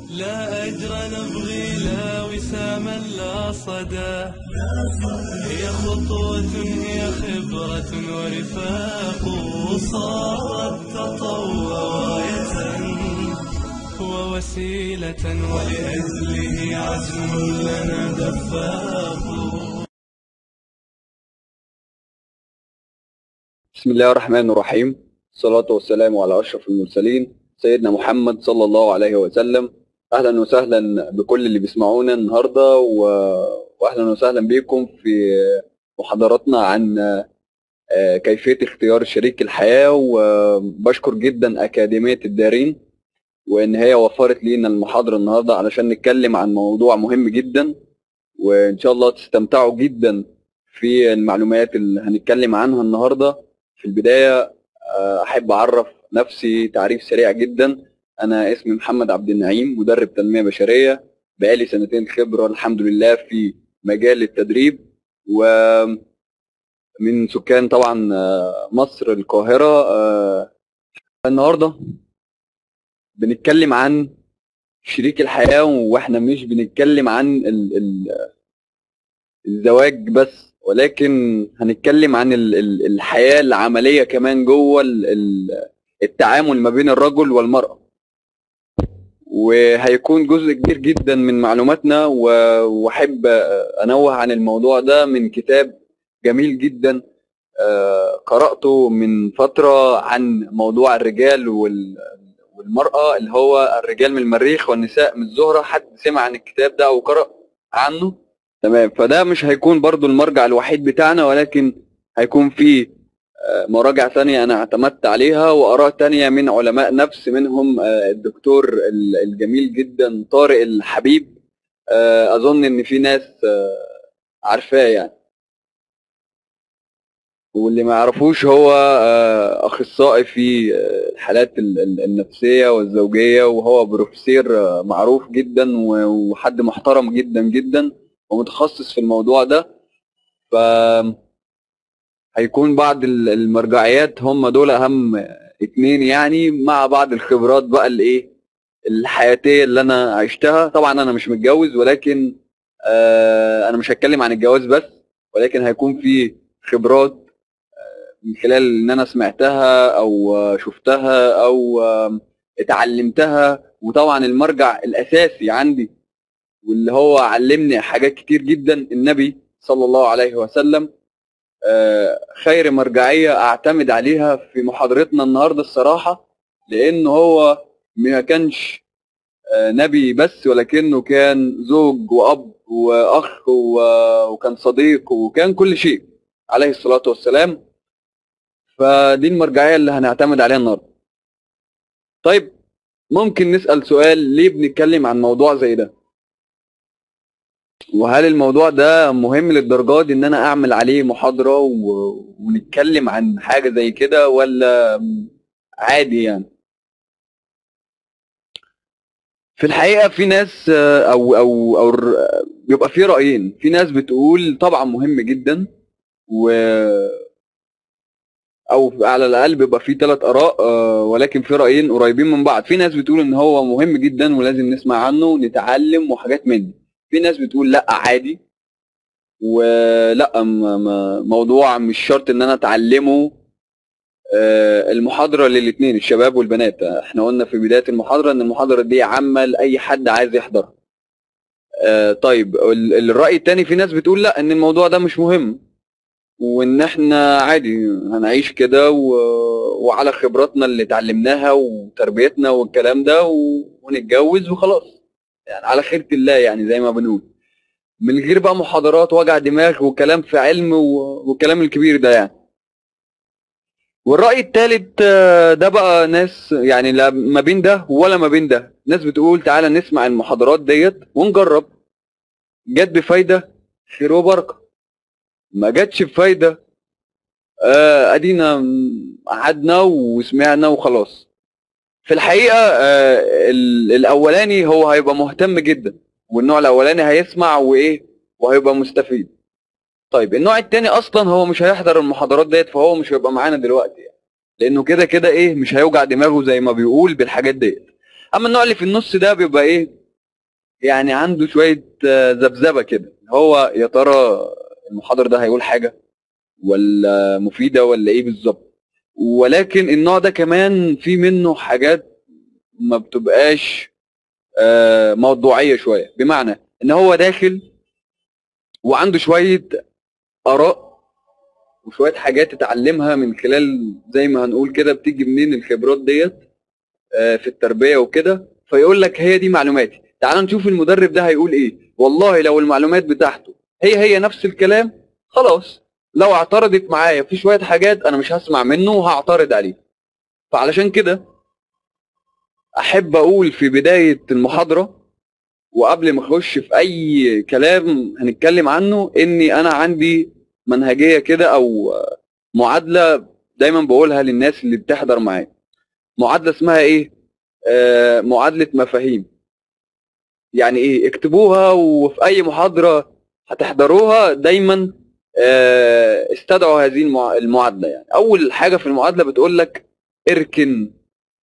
لا أجر نبغي لا وساما لا صدى هي خطوة هي خبرة ورفاق صارت تطوع غاية ووسيلة ولأجله عزم لنا دفاق بسم الله الرحمن الرحيم الصلاة والسلام على أشرف المرسلين سيدنا محمد صلى الله عليه وسلم أهلا وسهلا بكل اللي بيسمعونا النهاردة و... وأهلا وسهلا بكم في محاضراتنا عن آه، كيفية اختيار شريك الحياة وبشكر جدا أكاديمية الدارين وإن هي وفرت لينا المحاضرة النهاردة علشان نتكلم عن موضوع مهم جدا وإن شاء الله تستمتعوا جدا في المعلومات اللي هنتكلم عنها النهارده في البداية آه، أحب أعرف نفسي تعريف سريع جدا أنا اسمي محمد عبد النعيم مدرب تنمية بشرية بقالي سنتين خبرة الحمد لله في مجال التدريب ومن سكان طبعا آه، مصر القاهرة آه، النهاردة بنتكلم عن شريك الحياة واحنا مش بنتكلم عن ال- ال- الزواج بس ولكن هنتكلم عن ال- ال- الحياة العملية كمان جوه ال- ال- التعامل ما بين الرجل والمرأة وهيكون جزء كبير جدا من معلوماتنا و- واحب انوه عن الموضوع ده من كتاب جميل جدا آه، قرأته من فترة عن موضوع الرجال وال- والمرأة اللي هو الرجال من المريخ والنساء من الزهرة حد سمع عن الكتاب ده او قرأ عنه تمام فده مش هيكون برضو المرجع الوحيد بتاعنا ولكن هيكون فيه آه، مراجع ثانية أنا اعتمدت عليها وآراء تانية من علماء نفس منهم آه، الدكتور ال- الجميل جدا طارق الحبيب آه، أظن إن في ناس آه، عارفاه يعني واللي ما يعرفوش هو آه، أخصائي في آه، الحالات ال- ال- النفسية والزوجية وهو بروفيسور آه، معروف جدا و- وحد محترم جدا جدا ومتخصص في الموضوع ده ف هيكون بعض ال- المرجعيات هم دول اهم اتنين يعني مع بعض الخبرات بقى الايه الحياتيه اللي انا عشتها طبعا انا مش متجوز ولكن آه انا مش هتكلم عن الجواز بس ولكن هيكون في خبرات آه، من خلال ان انا سمعتها او آه، شفتها او آه، اتعلمتها وطبعا المرجع الاساسي عندي واللي هو علمني حاجات كتير جدا النبي صلى الله عليه وسلم آه، خير مرجعية أعتمد عليها في محاضرتنا النهاردة الصراحة لأن هو ما كانش آه، نبي بس ولكنه كان زوج وأب وأخ و- وكان صديق وكان كل شيء عليه الصلاة والسلام فدي المرجعية اللي هنعتمد عليها النهاردة طيب ممكن نسأل سؤال ليه بنتكلم عن موضوع زي ده وهل الموضوع ده مهم للدرجات دي ان انا اعمل عليه محاضرة و... ونتكلم عن حاجة زي كده ولا عادي يعني في الحقيقة في ناس آه، او او او الر- بيبقى في رأيين في ناس بتقول طبعا مهم جدا و او على الاقل بيبقى في ثلاث اراء آه، ولكن في رايين قريبين من بعض في ناس بتقول ان هو مهم جدا ولازم نسمع عنه ونتعلم وحاجات من دي في ناس بتقول لا عادي ولا م- م- موضوع مش شرط ان انا اتعلمه آه، المحاضره للاثنين الشباب والبنات احنا قلنا في بدايه المحاضره ان المحاضره دي عامه لاي حد عايز يحضرها آه، طيب ال- الراي الثاني في ناس بتقول لا ان الموضوع ده مش مهم وان احنا عادي هنعيش كده و... وعلى خبراتنا اللي اتعلمناها وتربيتنا والكلام ده و... ونتجوز وخلاص يعني على خيرة الله يعني زي ما بنقول من غير بقى محاضرات وجع دماغ وكلام في علم و... والكلام الكبير ده يعني والرأي الثالث ده بقى ناس يعني لا ما بين ده ولا ما بين ده ناس بتقول تعالى نسمع المحاضرات ديت ونجرب جت بفايدة خير وبركة ما جاتش بفايدة آه، ادينا م- قعدنا وسمعنا وخلاص في الحقيقه آه، ال- الاولاني هو هيبقى مهتم جدا والنوع الاولاني هيسمع وايه وهيبقى مستفيد طيب النوع التاني اصلا هو مش هيحضر المحاضرات ديت فهو مش هيبقى معانا دلوقتي يعني لانه كده كده ايه مش هيوجع دماغه زي ما بيقول بالحاجات ديت اما النوع اللي في النص ده بيبقى ايه يعني عنده شويه آه، ذبذبه كده هو يا ترى المحاضر ده هيقول حاجه ولا مفيده ولا ايه بالظبط ولكن النوع ده كمان في منه حاجات ما بتبقاش آه، موضوعيه شويه بمعنى ان هو داخل وعنده شويه اراء وشويه حاجات اتعلمها من خلال زي ما هنقول كده بتيجي منين الخبرات ديت آه، في التربيه وكده فيقول لك هي دي معلوماتي تعال نشوف المدرب ده هيقول ايه والله لو المعلومات بتاعته هي هي نفس الكلام خلاص لو اعترضت معايا في شويه حاجات انا مش هسمع منه وهعترض عليه فعلشان كده احب اقول في بدايه المحاضره وقبل ما اخش في اي كلام هنتكلم عنه اني انا عندي منهجيه كده او معادله دايما بقولها للناس اللي بتحضر معايا معادله اسمها ايه آه معادله مفاهيم يعني ايه اكتبوها وفي اي محاضره هتحضروها دايما آه استدعوا هذه المع- المعادله يعني اول حاجه في المعادله بتقول لك اركن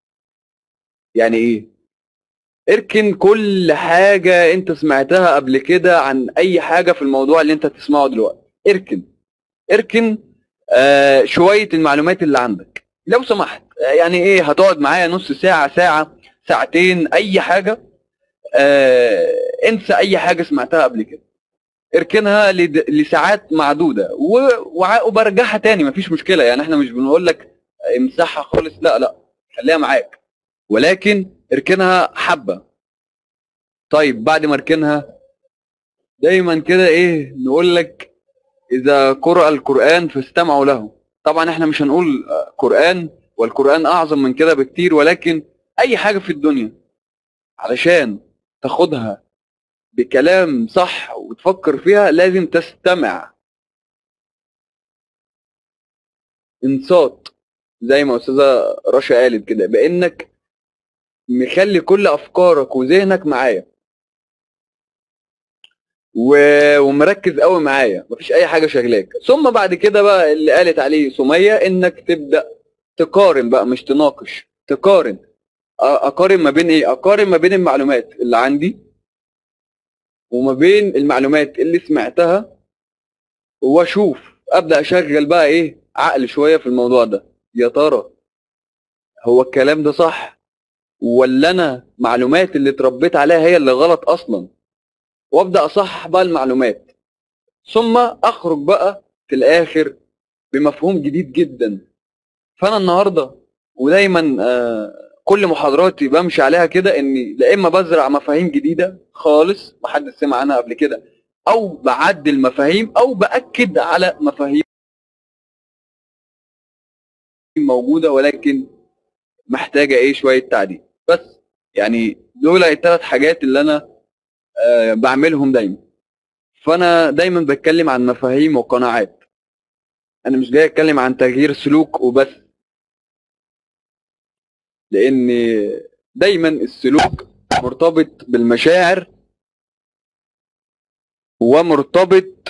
يعني ايه اركن كل حاجة انت سمعتها قبل كده عن اي حاجة في الموضوع اللي انت تسمعه دلوقتي اركن اركن آه شوية المعلومات اللي عندك لو سمحت آه، يعني ايه هتقعد معايا نص ساعة ساعة ساعتين اي حاجة آه انسى اي حاجة سمعتها قبل كده اركنها لد- لساعات معدودة و- وع- وبرجعها تاني مفيش مشكلة يعني احنا مش بنقول لك امسحها خالص لا لا خليها معاك ولكن اركنها حبة طيب بعد ما اركنها دايما كده ايه نقول لك اذا قرأ القرآن فاستمعوا له طبعا احنا مش هنقول آه، قرآن والقرآن اعظم من كده بكتير ولكن اي حاجة في الدنيا علشان تاخدها بكلام صح وتفكر فيها لازم تستمع انصات زي ما استاذه رشا قالت كده بانك مخلي كل افكارك وذهنك معايا و... ومركز قوي معايا مفيش اي حاجه شغلاك ثم بعد كده بقى اللي قالت عليه سميه انك تبدا تقارن بقى مش تناقش تقارن أ- اقارن ما بين ايه اقارن ما بين المعلومات اللي عندي وما بين المعلومات اللي سمعتها واشوف ابدا اشغل بقى ايه عقل شويه في الموضوع ده يا ترى هو الكلام ده صح ولا انا معلومات اللي اتربيت عليها هي اللي غلط اصلا وابدا اصحح بقى المعلومات ثم اخرج بقى في الاخر بمفهوم جديد جدا فانا النهارده ودايما آه، كل محاضراتي بمشي عليها كده اني لا اما بزرع مفاهيم جديده خالص محدش سمع عنها قبل كده او بعدل مفاهيم او باكد على مفاهيم موجوده ولكن محتاجه ايه شويه تعديل بس يعني دول الثلاث حاجات اللي انا آه، بعملهم دايما فانا دايما بتكلم عن مفاهيم وقناعات انا مش جاي اتكلم عن تغيير سلوك وبس لان دايما السلوك مرتبط بالمشاعر ومرتبط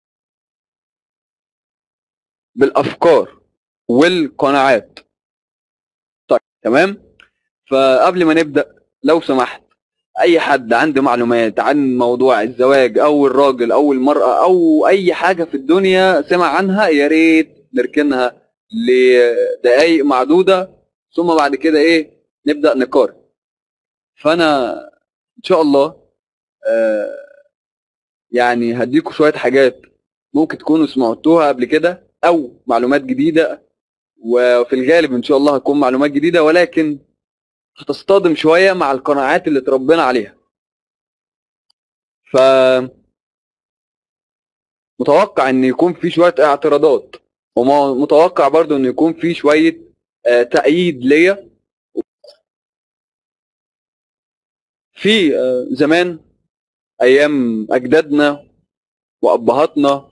بالافكار والقناعات طيب تمام فقبل ما نبدا لو سمحت اي حد عنده معلومات عن موضوع الزواج او الراجل او المراه او اي حاجه في الدنيا سمع عنها يا ريت نركنها لدقائق معدوده ثم بعد كده ايه نبدا نقارن فانا ان شاء الله آه يعني هديكم شويه حاجات ممكن تكونوا سمعتوها قبل كده او معلومات جديده وفي الغالب ان شاء الله هتكون معلومات جديده ولكن هتصطدم شويه مع القناعات اللي اتربينا عليها ف متوقع ان يكون في شويه اعتراضات ومتوقع برضو ان يكون في شويه آه، تأييد ليا في آه، زمان ايام اجدادنا وابهاتنا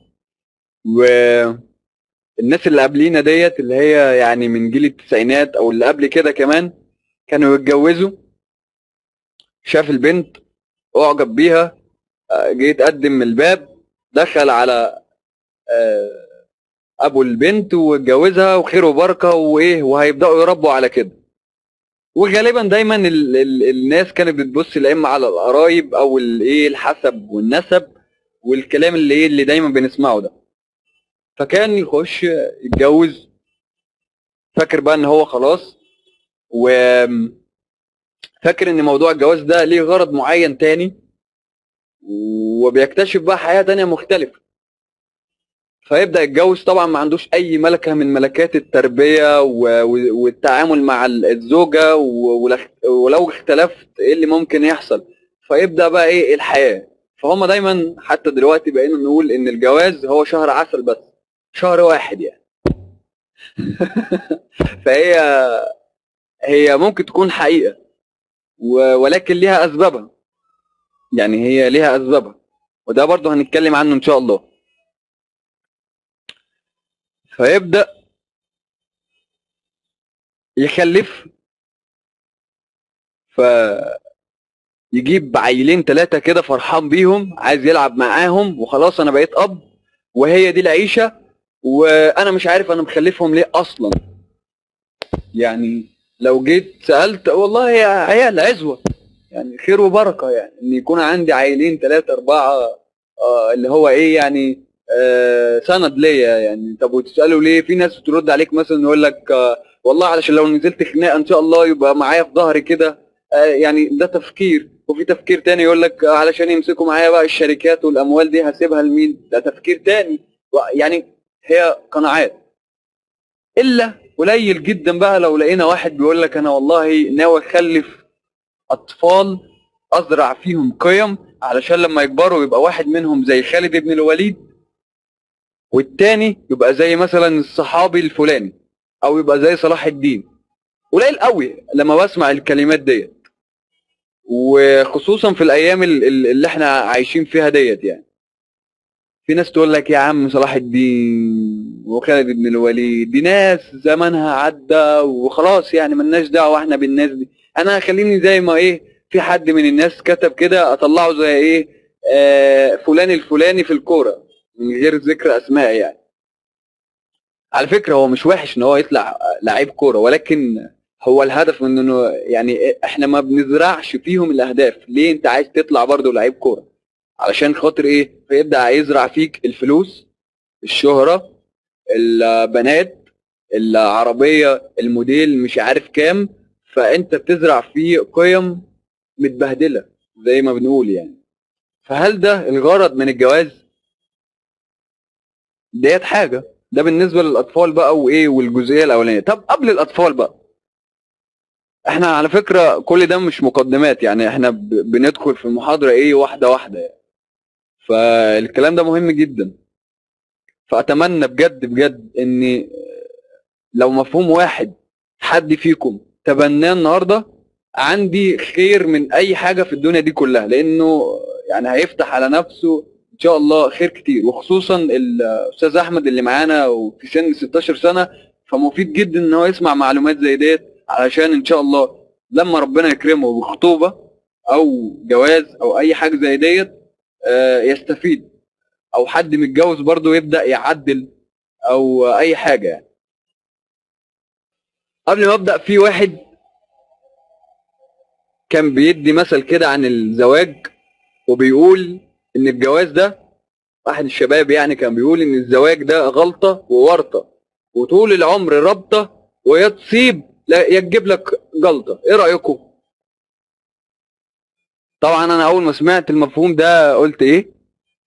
والناس اللي قبلينا ديت اللي هي يعني من جيل التسعينات او اللي قبل كده كمان كانوا يتجوزوا شاف البنت اعجب بيها آه، جه يتقدم من الباب دخل على آه، ابو البنت واتجوزها وخير وبركه وايه وهيبداوا يربوا على كده وغالبا دايما ال ال الناس كانت بتبص لا اما على القرايب او الايه الحسب والنسب والكلام اللي ايه اللي دايما بنسمعه ده فكان يخش يتجوز فاكر بقى ان هو خلاص و فاكر ان موضوع الجواز ده ليه غرض معين تاني وبيكتشف بقى حياة تانية مختلفة فيبدأ يتجوز طبعا ما عندوش أي ملكة من ملكات التربية و- و- والتعامل مع ال- الزوجة و- ولخ- ولو اختلفت ايه اللي ممكن يحصل فيبدأ بقى ايه الحياة فهم دايما حتى دلوقتي بقينا نقول ان الجواز هو شهر عسل بس شهر واحد يعني فهي هي ممكن تكون حقيقة و- ولكن ليها أسبابها يعني هي ليها أسبابها وده برضه هنتكلم عنه إن شاء الله فيبدأ يخلف ف يجيب عيلين ثلاثة كده فرحان بيهم عايز يلعب معاهم وخلاص أنا بقيت أب وهي دي العيشة وأنا مش عارف أنا مخلفهم ليه أصلا يعني لو جيت سألت والله هي عيال عزوة يعني خير وبركة يعني إن يكون عندي عيلين ثلاثة أربعة آه اللي هو إيه يعني آه سند ليا يعني طب وتسأله ليه في ناس بترد عليك مثلا يقول لك آه والله علشان لو نزلت خناقة إن شاء الله يبقى معايا في ظهري كده آه يعني ده تفكير وفي تفكير تاني يقول لك آه، علشان يمسكوا معايا بقى الشركات والأموال دي هسيبها لمين ده تفكير تاني و- يعني هي قناعات إلا قليل جدا بقى لو لقينا واحد بيقول لك أنا والله ناوي أخلف أطفال أزرع فيهم قيم علشان لما يكبروا يبقى واحد منهم زي خالد بن الوليد والتاني يبقى زي مثلا الصحابي الفلاني او يبقى زي صلاح الدين قليل قوي لما بسمع الكلمات ديت وخصوصا في الايام ال- ال- اللي احنا عايشين فيها ديت يعني في ناس تقول لك يا عم صلاح الدين وخالد بن الوليد دي ناس زمانها عدى وخلاص يعني ملناش دعوه احنا بالناس دي انا خليني زي ما ايه في حد من الناس كتب كده اطلعه زي ايه آه فلان الفلاني في الكوره من غير ذكر اسماء يعني على فكره هو مش وحش ان هو يطلع لعيب كوره ولكن هو الهدف من انه يعني احنا ما بنزرعش فيهم الاهداف ليه انت عايز تطلع برضه لعيب كوره علشان خاطر ايه فيبدا يزرع فيك الفلوس الشهره البنات العربيه الموديل مش عارف كام فانت بتزرع فيه قيم متبهدله زي ما بنقول يعني فهل ده الغرض من الجواز ديت حاجه ده بالنسبه للاطفال بقى وايه والجزئيه الاولانيه طب قبل الاطفال بقى احنا على فكره كل ده مش مقدمات يعني احنا ب- بندخل في المحاضره ايه واحده واحده يعني. فالكلام ده مهم جدا فاتمنى بجد بجد ان لو مفهوم واحد حد فيكم تبناه النهارده عندي خير من اي حاجه في الدنيا دي كلها لانه يعني هيفتح على نفسه ان شاء الله خير كتير وخصوصا الاستاذ احمد اللي معانا وفي سن 16 سنه فمفيد جدا ان هو يسمع معلومات زي ديت علشان ان شاء الله لما ربنا يكرمه بخطوبه او جواز او اي حاجه زي ديت آه، يستفيد او حد متجوز برضه يبدا يعدل او اي حاجه يعني قبل ما ابدا في واحد كان بيدي مثل كده عن الزواج وبيقول ان الجواز ده واحد الشباب يعني كان بيقول ان الزواج ده غلطه وورطه وطول العمر رابطه ويا تصيب لا يا تجيب لك جلطه ايه رايكم طبعا انا اول ما سمعت المفهوم ده قلت ايه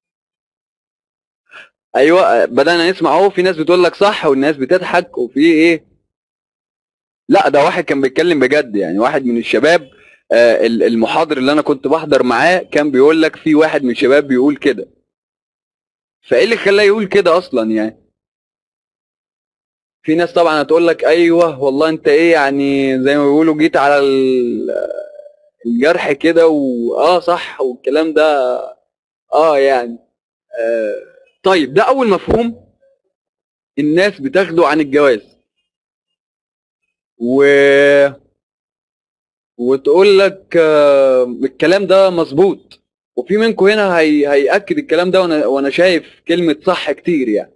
ايوه بدانا نسمع اهو في ناس بتقول لك صح والناس بتضحك وفي ايه لا ده واحد كان بيتكلم بجد يعني واحد من الشباب آه، ال- المحاضر اللي انا كنت بحضر معاه كان بيقول لك في واحد من الشباب بيقول كده فايه اللي خلاه يقول كده اصلا يعني في ناس طبعا هتقول لك ايوه والله انت ايه يعني زي ما بيقولوا جيت على ال- الجرح كده واه صح والكلام ده اه يعني آه طيب ده اول مفهوم الناس بتاخده عن الجواز و وتقول لك آه الكلام ده مظبوط وفي منكم هنا هي... هيأكد الكلام ده وانا وانا شايف كلمة صح كتير يعني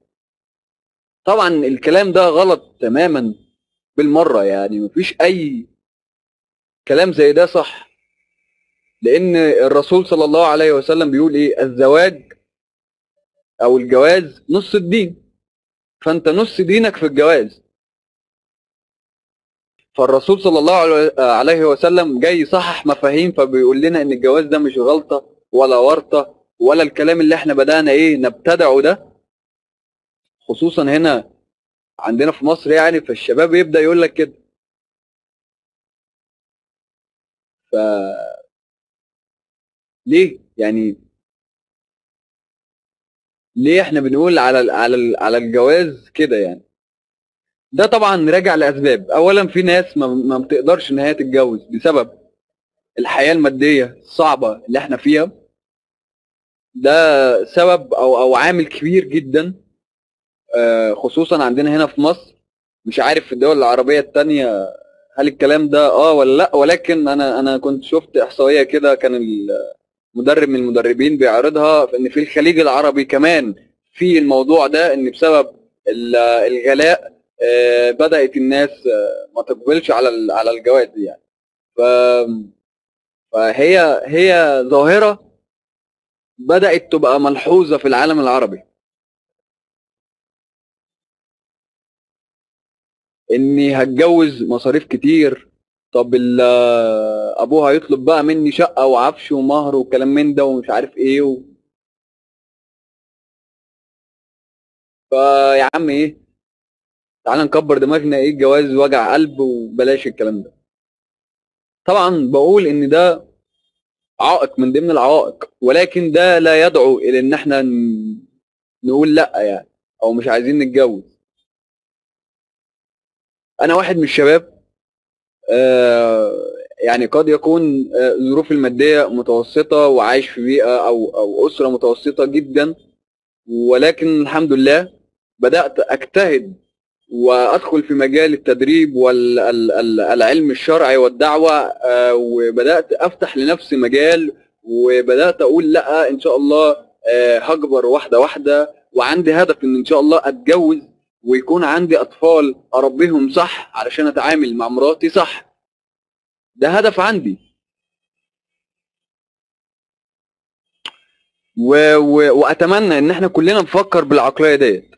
طبعا الكلام ده غلط تماما بالمرة يعني مفيش اي كلام زي ده صح لان الرسول صلى الله عليه وسلم بيقول ايه الزواج او الجواز نص الدين فانت نص دينك في الجواز فالرسول صلى الله عليه وسلم جاي يصحح مفاهيم فبيقول لنا ان الجواز ده مش غلطه ولا ورطه ولا الكلام اللي احنا بدانا ايه نبتدعه ده خصوصا هنا عندنا في مصر يعني فالشباب يبدا يقول لك كده ف ليه يعني ليه احنا بنقول على ال على ال على الجواز كده يعني ده طبعا راجع لاسباب اولا في ناس ما, ما بتقدرش ان هي تتجوز بسبب الحياه الماديه الصعبه اللي احنا فيها ده سبب او او عامل كبير جدا آه، خصوصا عندنا هنا في مصر مش عارف في الدول العربيه التانية هل الكلام ده اه ولا لا ولكن انا انا كنت شفت احصائيه كده كان المدرب من المدربين بيعرضها ان في الخليج العربي كمان في الموضوع ده ان بسبب ال- الغلاء آه، بدات الناس آه، ما تقبلش على ال- على الجواز دي يعني ف فهي هي ظاهره بدات تبقى ملحوظه في العالم العربي اني هتجوز مصاريف كتير طب ال- ابوها هيطلب بقى مني شقه وعفش ومهر وكلام من ده ومش عارف ايه و... فيا عم ايه تعال نكبر دماغنا ايه الجواز وجع قلب وبلاش الكلام ده طبعا بقول ان ده عائق من ضمن العوائق ولكن ده لا يدعو الى ان احنا ن- نقول لا يعني او مش عايزين نتجوز انا واحد من الشباب آه، يعني قد يكون آه، ظروفي الماديه متوسطه وعايش في بيئه او او اسره متوسطه جدا ولكن الحمد لله بدات اجتهد وادخل في مجال التدريب والعلم الشرعي والدعوه آه، وبدات افتح لنفسي مجال وبدات اقول لا ان شاء الله آه، هكبر واحده واحده وعندي هدف ان ان شاء الله اتجوز ويكون عندي اطفال اربيهم صح علشان اتعامل مع مراتي صح ده هدف عندي و... و... واتمنى ان احنا كلنا نفكر بالعقليه ديت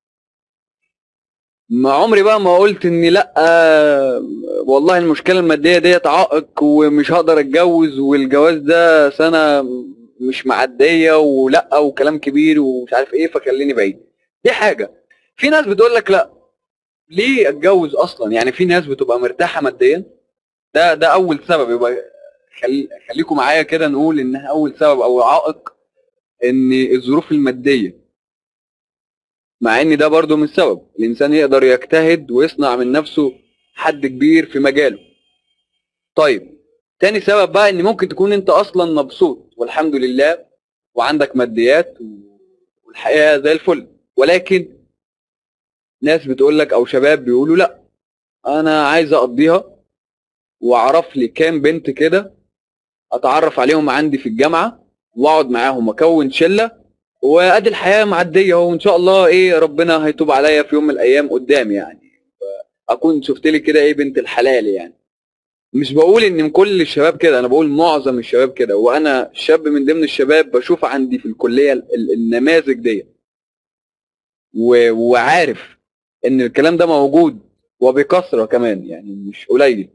ما عمري بقى ما قلت اني لا آه، والله المشكله الماديه ديت عائق ومش هقدر اتجوز والجواز ده سنه مش معديه ولا وكلام كبير ومش عارف ايه فخليني بعيد دي حاجه في ناس بتقول لك لا ليه اتجوز اصلا يعني في ناس بتبقى مرتاحه ماديا ده ده اول سبب يبقى خلي خليكم معايا كده نقول ان اول سبب او عائق ان الظروف الماديه مع ان ده برضه مش سبب الانسان يقدر يجتهد ويصنع من نفسه حد كبير في مجاله طيب تاني سبب بقى ان ممكن تكون انت اصلا مبسوط والحمد لله وعندك ماديات والحياه زي الفل ولكن ناس بتقول لك او شباب بيقولوا لا انا عايز اقضيها واعرف لي كام بنت كده اتعرف عليهم عندي في الجامعه واقعد معاهم واكون شله وادي الحياه معديه اهو وان شاء الله ايه ربنا هيتوب عليا في يوم من الايام قدام يعني اكون شفت لي كده ايه بنت الحلال يعني مش بقول ان كل الشباب كده انا بقول معظم الشباب كده وانا شاب من ضمن الشباب بشوف عندي في الكليه ال- ال- النماذج دي و- وعارف ان الكلام ده موجود وبكثره كمان يعني مش قليل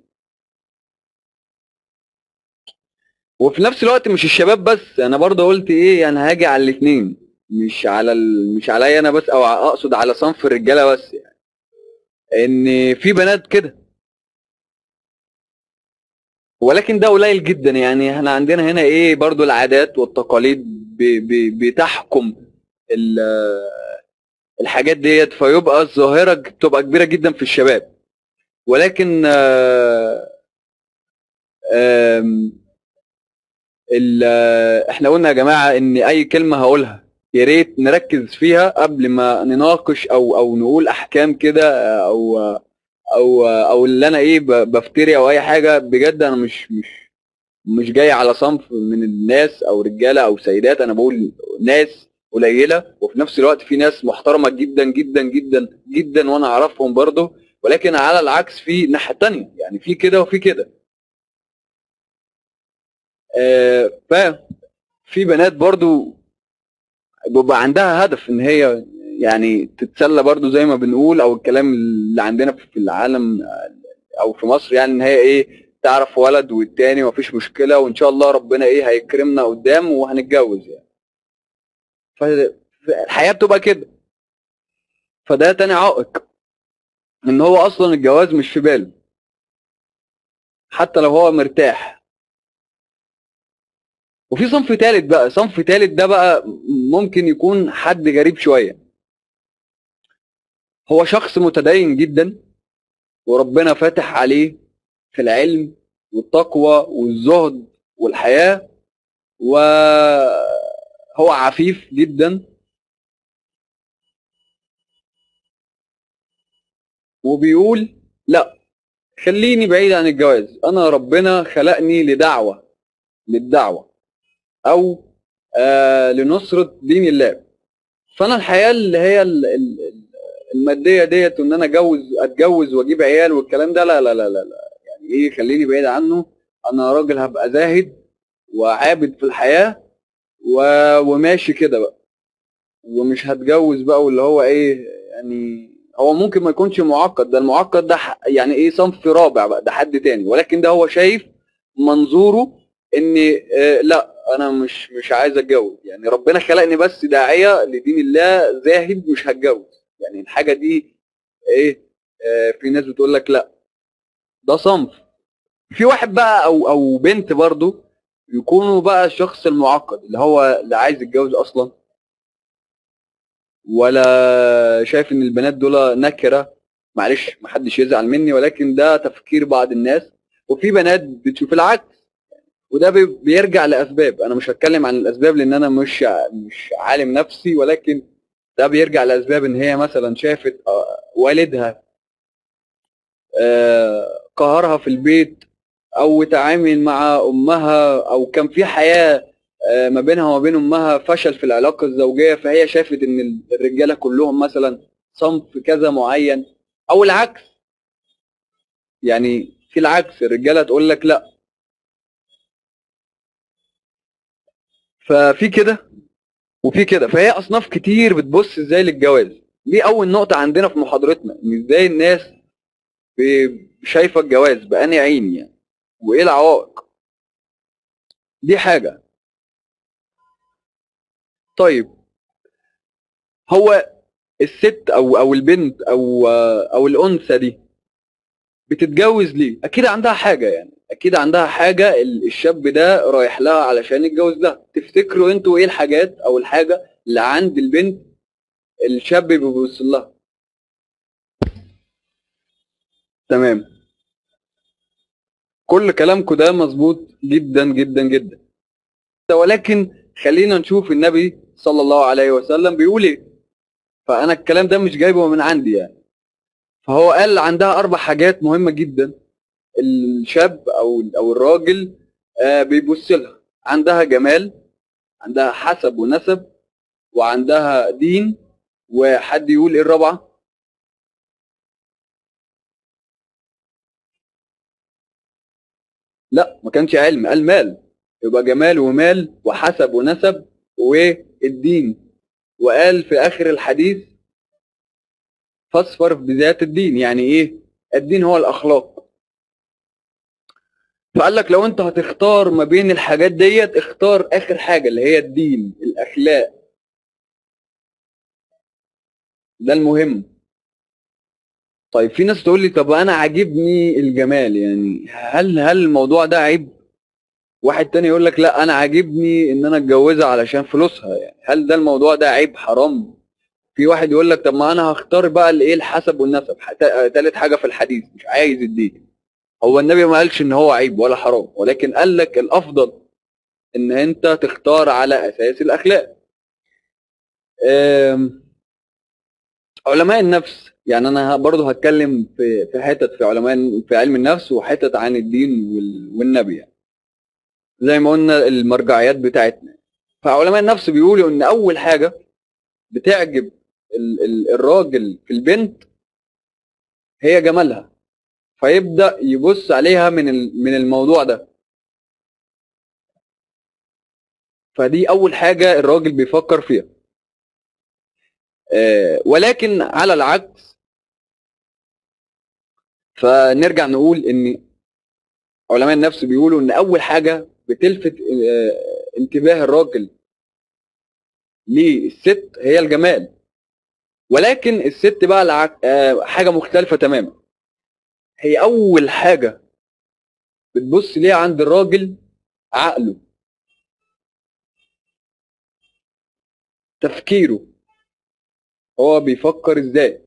وفي نفس الوقت مش الشباب بس انا برضه قلت ايه يعني هاجي على الاثنين مش على ال... مش عليا انا بس او اقصد على صنف الرجاله بس يعني ان في بنات كده ولكن ده قليل جدا يعني احنا عندنا هنا ايه برضو العادات والتقاليد ب... ب... بتحكم ال... الحاجات ديت فيبقى الظاهره بتبقى كبيره جدا في الشباب ولكن آه، آم، ال- آه، احنا قلنا يا جماعه ان اي كلمه هقولها يا ريت نركز فيها قبل ما نناقش او او نقول احكام كده او او او اللي انا ايه ب- بفتري او اي حاجه بجد انا مش مش مش جاي على صنف من الناس او رجاله او سيدات انا بقول ناس قليله وفي نفس الوقت في ناس محترمه جدا جدا جدا جدا وانا اعرفهم برضه ولكن على العكس في ناحيه تانية يعني في كده وفي كده آه، ففي بنات برضو بيبقى عندها هدف ان هي يعني تتسلى برضو زي ما بنقول او الكلام اللي عندنا في العالم آه، او في مصر يعني ان هي ايه تعرف ولد والتاني ومفيش مشكله وان شاء الله ربنا ايه هيكرمنا قدام وهنتجوز يعني فالحياه بتبقى كده فده تاني عائق ان هو اصلا الجواز مش في باله حتى لو هو مرتاح وفي صنف تالت بقى صنف تالت ده بقى ممكن يكون حد غريب شويه هو شخص متدين جدا وربنا فاتح عليه في العلم والتقوى والزهد والحياه وهو عفيف جدا وبيقول لا خليني بعيد عن الجواز انا ربنا خلقني لدعوه للدعوه او آه لنصره دين الله فانا الحياه اللي هي ال- ال- ال- الماديه ديت وان انا اتجوز اتجوز واجيب عيال والكلام ده لا لا لا لا, لا. يعني ايه خليني بعيد عنه انا راجل هبقى زاهد وعابد في الحياه و... وماشي كده بقى ومش هتجوز بقى واللي هو ايه يعني هو ممكن ما يكونش معقد ده المعقد ده ح- يعني ايه صنف رابع بقى ده حد تاني ولكن ده هو شايف منظوره ان آه لا انا مش مش عايز اتجوز يعني ربنا خلقني بس داعيه لدين الله زاهد مش هتجوز يعني الحاجه دي ايه آه في ناس بتقول لك لا ده صنف في واحد بقى او او بنت برضو يكونوا بقى الشخص المعقد اللي هو لا عايز يتجوز اصلا ولا شايف ان البنات دول نكره معلش محدش يزعل مني ولكن ده تفكير بعض الناس وفي بنات بتشوف العكس وده بي- بيرجع لاسباب انا مش هتكلم عن الاسباب لان انا مش ع- مش عالم نفسي ولكن ده بيرجع لاسباب ان هي مثلا شافت آه، والدها آه، قهرها في البيت او تعامل مع امها او كان في حياه آه، ما بينها وما بين امها فشل في العلاقه الزوجيه فهي شافت ان الرجاله كلهم مثلا صنف كذا معين او العكس يعني في العكس الرجاله تقول لك لا ففي كده وفي كده فهي اصناف كتير بتبص ازاي للجواز دي اول نقطه عندنا في محاضرتنا ان ازاي الناس ب- شايفه الجواز بأني عين يعني وايه العوائق دي حاجه طيب هو الست او او البنت او او الانثى دي بتتجوز ليه اكيد عندها حاجه يعني اكيد عندها حاجه ال- الشاب ده رايح لها علشان يتجوز لها تفتكروا انتوا ايه الحاجات او الحاجه اللي عند البنت الشاب بيبص لها تمام كل كلامكم ده مظبوط جدا جدا جدا ولكن خلينا نشوف النبي صلى الله عليه وسلم بيقول ايه فانا الكلام ده مش جايبه من عندي يعني فهو قال عندها اربع حاجات مهمه جدا الشاب او او الراجل آه، بيبص لها عندها جمال عندها حسب ونسب وعندها دين وحد يقول ايه الرابعه لا ما كانش علم قال مال يبقى جمال ومال وحسب ونسب والدين وقال في اخر الحديث فاصفر بذات الدين يعني ايه الدين هو الاخلاق فقال لك لو انت هتختار ما بين الحاجات ديت اختار اخر حاجه اللي هي الدين الاخلاق ده المهم طيب في ناس تقول لي طب انا عاجبني الجمال يعني هل هل الموضوع ده عيب واحد تاني يقول لك لا انا عاجبني ان انا اتجوزها علشان فلوسها يعني هل ده الموضوع ده عيب حرام في واحد يقول لك طب ما انا هختار بقى الايه الحسب والنسب حتى- تالت حاجه في الحديث مش عايز الدين هو النبي ما قالش ان هو عيب ولا حرام ولكن قال لك الافضل ان انت تختار على اساس الاخلاق أم، علماء النفس يعني انا برضه هتكلم في في حتت في علماء في علم النفس وحتت عن الدين وال- والنبي يعني. زي ما قلنا المرجعيات بتاعتنا فعلماء النفس بيقولوا ان اول حاجه بتعجب ال- ال- الراجل في البنت هي جمالها فيبدا يبص عليها من ال- من الموضوع ده فدي اول حاجه الراجل بيفكر فيها آه، ولكن على العكس فنرجع نقول ان علماء النفس بيقولوا ان اول حاجه بتلفت آه، انتباه الراجل للست هي الجمال ولكن الست بقى العك... آه، حاجه مختلفه تماما هي اول حاجه بتبص ليها عند الراجل عقله تفكيره هو بيفكر ازاي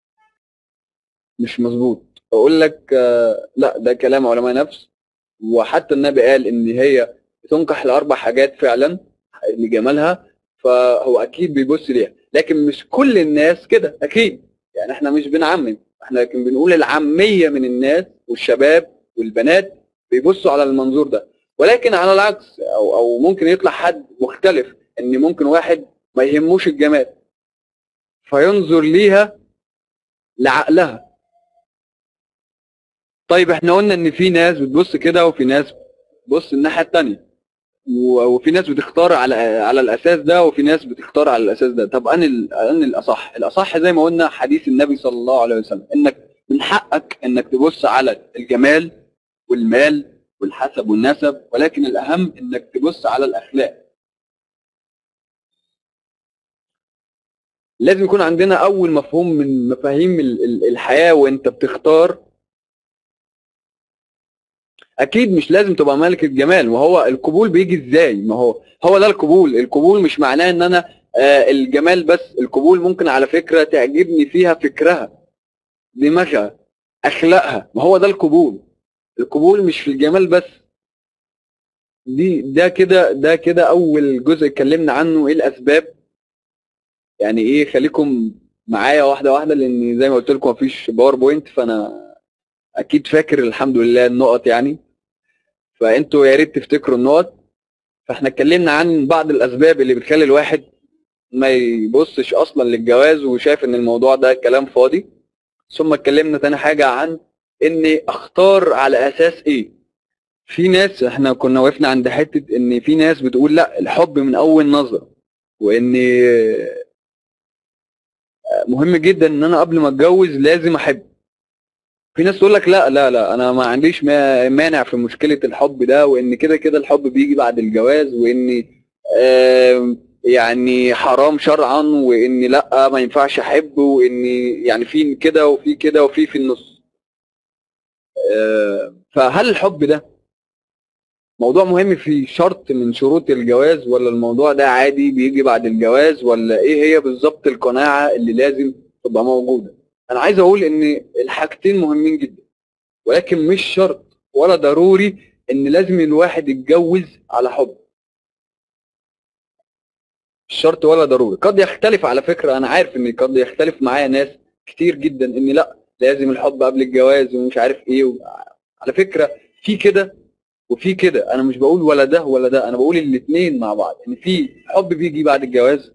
مش مظبوط اقول لك آه، لا ده كلام علماء نفس وحتى النبي قال ان هي بتنكح لاربع حاجات فعلا لجمالها فهو اكيد بيبص ليها لكن مش كل الناس كده اكيد يعني احنا مش بنعمم احنا لكن بنقول العاميه من الناس والشباب والبنات بيبصوا على المنظور ده ولكن على العكس او او ممكن يطلع حد مختلف ان ممكن واحد ما يهموش الجمال فينظر ليها لعقلها طيب احنا قلنا ان في ناس بتبص كده وفي ناس بتبص الناحيه الثانيه وفي ناس بتختار على على الاساس ده وفي ناس بتختار على الاساس ده طب ان ال- ان الاصح الاصح زي ما قلنا حديث النبي صلى الله عليه وسلم انك من حقك انك تبص على الجمال والمال والحسب والنسب ولكن الاهم انك تبص على الاخلاق لازم يكون عندنا اول مفهوم من مفاهيم ال- ال- الحياه وانت بتختار اكيد مش لازم تبقى ملكة جمال وهو القبول بيجي ازاي ما هو هو ده القبول القبول مش معناه ان انا آه، الجمال بس القبول ممكن على فكرة تعجبني فيها فكرها دماغها اخلاقها ما هو ده القبول القبول مش في الجمال بس دي ده كده ده كده اول جزء اتكلمنا عنه ايه الاسباب يعني ايه خليكم معايا واحده واحده لان زي ما قلت لكم مفيش باوربوينت فانا اكيد فاكر الحمد لله النقط يعني فانتوا يا ريت تفتكروا النقط فاحنا اتكلمنا عن بعض الاسباب اللي بتخلي الواحد ما يبصش اصلا للجواز وشايف ان الموضوع ده كلام فاضي ثم اتكلمنا تاني حاجه عن اني اختار على اساس ايه في ناس احنا كنا وقفنا عند حته ان في ناس بتقول لا الحب من اول نظره وان مهم جدا ان انا قبل ما اتجوز لازم احب في ناس تقول لك لا لا لا انا ما عنديش ما- مانع في مشكله الحب ده وان كده كده الحب بيجي بعد الجواز وان آم، يعني حرام شرعا وان لا ما ينفعش احب وان يعني في كده وفي كده وفي في النص آه، فهل الحب ده موضوع مهم في شرط من شروط الجواز ولا الموضوع ده عادي بيجي بعد الجواز ولا ايه هي بالظبط القناعه اللي لازم تبقى موجوده انا عايز اقول ان الحاجتين مهمين جدا ولكن مش شرط ولا ضروري ان لازم الواحد يتجوز على حب مش شرط ولا ضروري قد يختلف على فكره انا عارف ان قد يختلف معايا ناس كتير جدا ان لا لازم الحب قبل الجواز ومش عارف ايه و... على فكره في كده وفي كده انا مش بقول ولا ده ولا ده انا بقول الاثنين مع بعض ان في حب بيجي بعد الجواز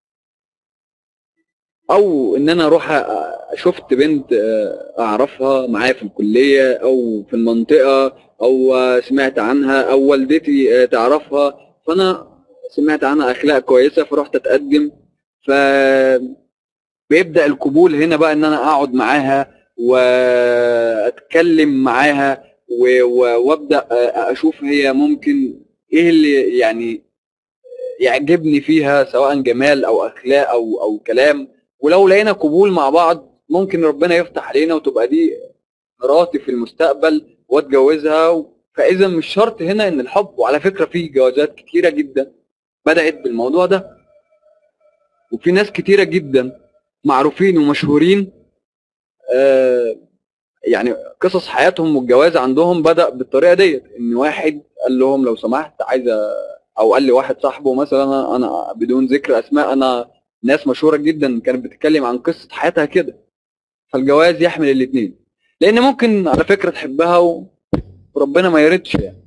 او ان انا اروح أ- شفت بنت آه، اعرفها معايا في الكليه او في المنطقه او آه، سمعت عنها او والدتي آه، تعرفها فانا سمعت عنها اخلاق كويسه فرحت اتقدم ف بيبدا القبول هنا بقى ان انا اقعد معاها واتكلم معاها و- و- وابدا آه، اشوف هي ممكن ايه اللي يعني يعجبني فيها سواء جمال او اخلاق او او كلام ولو لقينا قبول مع بعض ممكن ربنا يفتح علينا وتبقى دي مراتي في المستقبل واتجوزها فاذا مش شرط هنا ان الحب وعلى فكره في جوازات كتيره جدا بدات بالموضوع ده وفي ناس كتيره جدا معروفين ومشهورين آه يعني قصص حياتهم والجواز عندهم بدا بالطريقه ديت ان واحد قال لهم لو سمحت عايز أ- او قال لي واحد صاحبه مثلا انا انا بدون ذكر اسماء انا ناس مشهوره جدا كانت بتتكلم عن قصه حياتها كده فالجواز يحمل الاثنين لان ممكن على فكره تحبها و- وربنا ما يردش يعني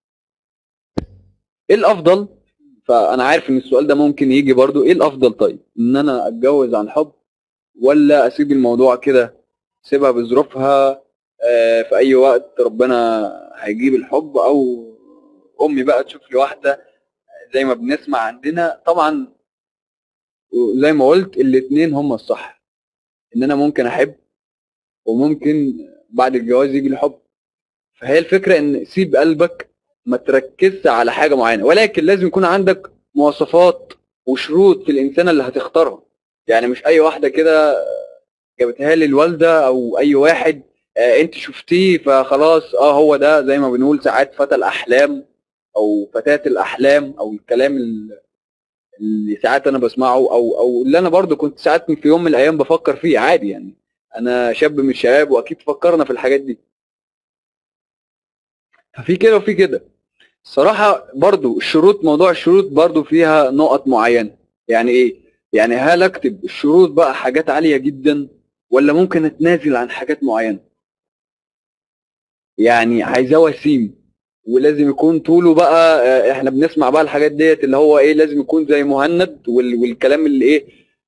ايه الافضل فانا عارف ان السؤال ده ممكن يجي برضو ايه الافضل طيب ان انا اتجوز عن حب ولا اسيب الموضوع كده سيبها بظروفها آه، في اي وقت ربنا هيجيب الحب او امي بقى تشوف لي واحده زي ما بنسمع عندنا طبعا زي ما قلت الاتنين هم الصح ان انا ممكن احب وممكن بعد الجواز يجي الحب فهي الفكره ان سيب قلبك ما تركزش على حاجه معينه ولكن لازم يكون عندك مواصفات وشروط في الانسانه اللي هتختارها يعني مش اي واحده كده جابتها لي الوالده او اي واحد آه انت شفتيه فخلاص اه هو ده زي ما بنقول ساعات فتى الاحلام او فتاه الاحلام او الكلام ال- اللي ساعات انا بسمعه او او اللي انا برضو كنت ساعات في يوم من الايام بفكر فيه عادي يعني انا شاب من الشباب واكيد فكرنا في الحاجات دي ففي كده وفي كده الصراحة برضو الشروط موضوع الشروط برضو فيها نقط معينة يعني ايه يعني هل اكتب الشروط بقى حاجات عالية جدا ولا ممكن اتنازل عن حاجات معينة يعني عايزاه وسيم ولازم يكون طوله بقى آه، احنا بنسمع بقى الحاجات ديت اللي هو ايه لازم يكون زي مهند وال- والكلام اللي ايه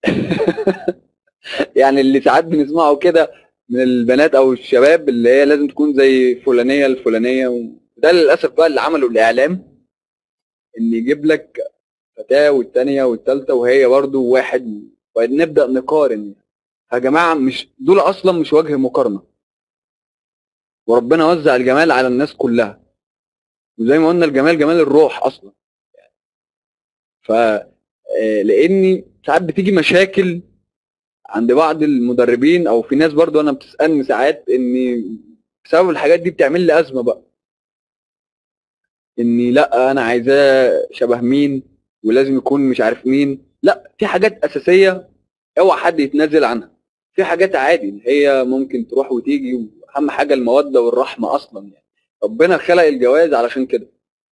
يعني اللي ساعات بنسمعه كده من البنات او الشباب اللي هي لازم تكون زي فلانيه الفلانيه وده للاسف بقى اللي عمله الاعلام ان يجيب لك فتاه والتانيه والتالته وهي برضو واحد ونبدا نقارن يا جماعه مش دول اصلا مش وجه مقارنه وربنا وزع الجمال على الناس كلها وزي ما قلنا الجمال جمال الروح اصلا ف آه، لاني ساعات بتيجي مشاكل عند بعض المدربين او في ناس برضو انا بتسالني ساعات اني بسبب الحاجات دي بتعمل لي ازمه بقى اني لا انا عايزاه شبه مين ولازم يكون مش عارف مين لا في حاجات اساسيه اوعى حد يتنازل عنها في حاجات عادي هي ممكن تروح وتيجي واهم حاجه الموده والرحمه اصلا يعني ربنا خلق الجواز علشان كده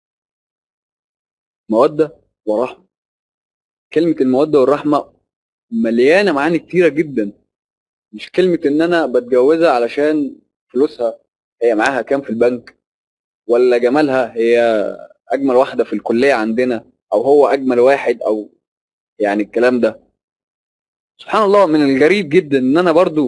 موده ورحمه كلمه الموده والرحمه مليانه معاني كتيره جدا مش كلمه ان انا بتجوزها علشان فلوسها هي معاها كام في البنك ولا جمالها هي اجمل واحده في الكليه عندنا او هو اجمل واحد او يعني الكلام ده سبحان الله من الغريب جدا ان انا برضو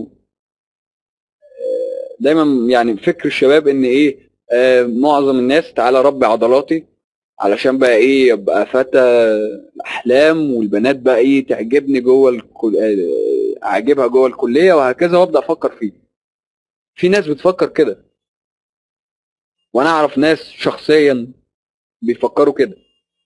آه، دايما يعني فكر الشباب ان ايه آه، معظم الناس تعالى ربي عضلاتي علشان بقى ايه يبقى فتى الاحلام والبنات بقى ايه تعجبني جوه الكل... آه، اعجبها جوه الكليه وهكذا وابدا افكر فيه في ناس بتفكر كده وانا اعرف ناس شخصيا بيفكروا كده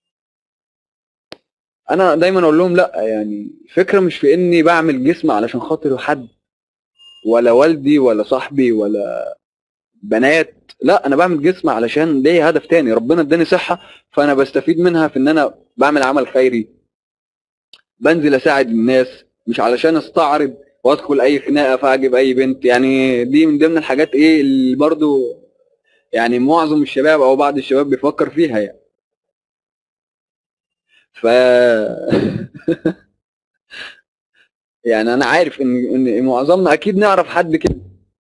انا دايما اقول لهم لا يعني الفكره مش في اني بعمل جسم علشان خاطر حد ولا والدي ولا صاحبي ولا بنات لا انا بعمل جسم علشان ليا هدف تاني ربنا اداني صحه فانا بستفيد منها في ان انا بعمل عمل خيري بنزل اساعد الناس مش علشان استعرض وادخل اي خناقه فاعجب اي بنت يعني دي من ضمن الحاجات ايه اللي برضو يعني معظم الشباب او بعض الشباب بيفكر فيها يعني ف يعني انا عارف ان ان معظمنا اكيد نعرف حد كده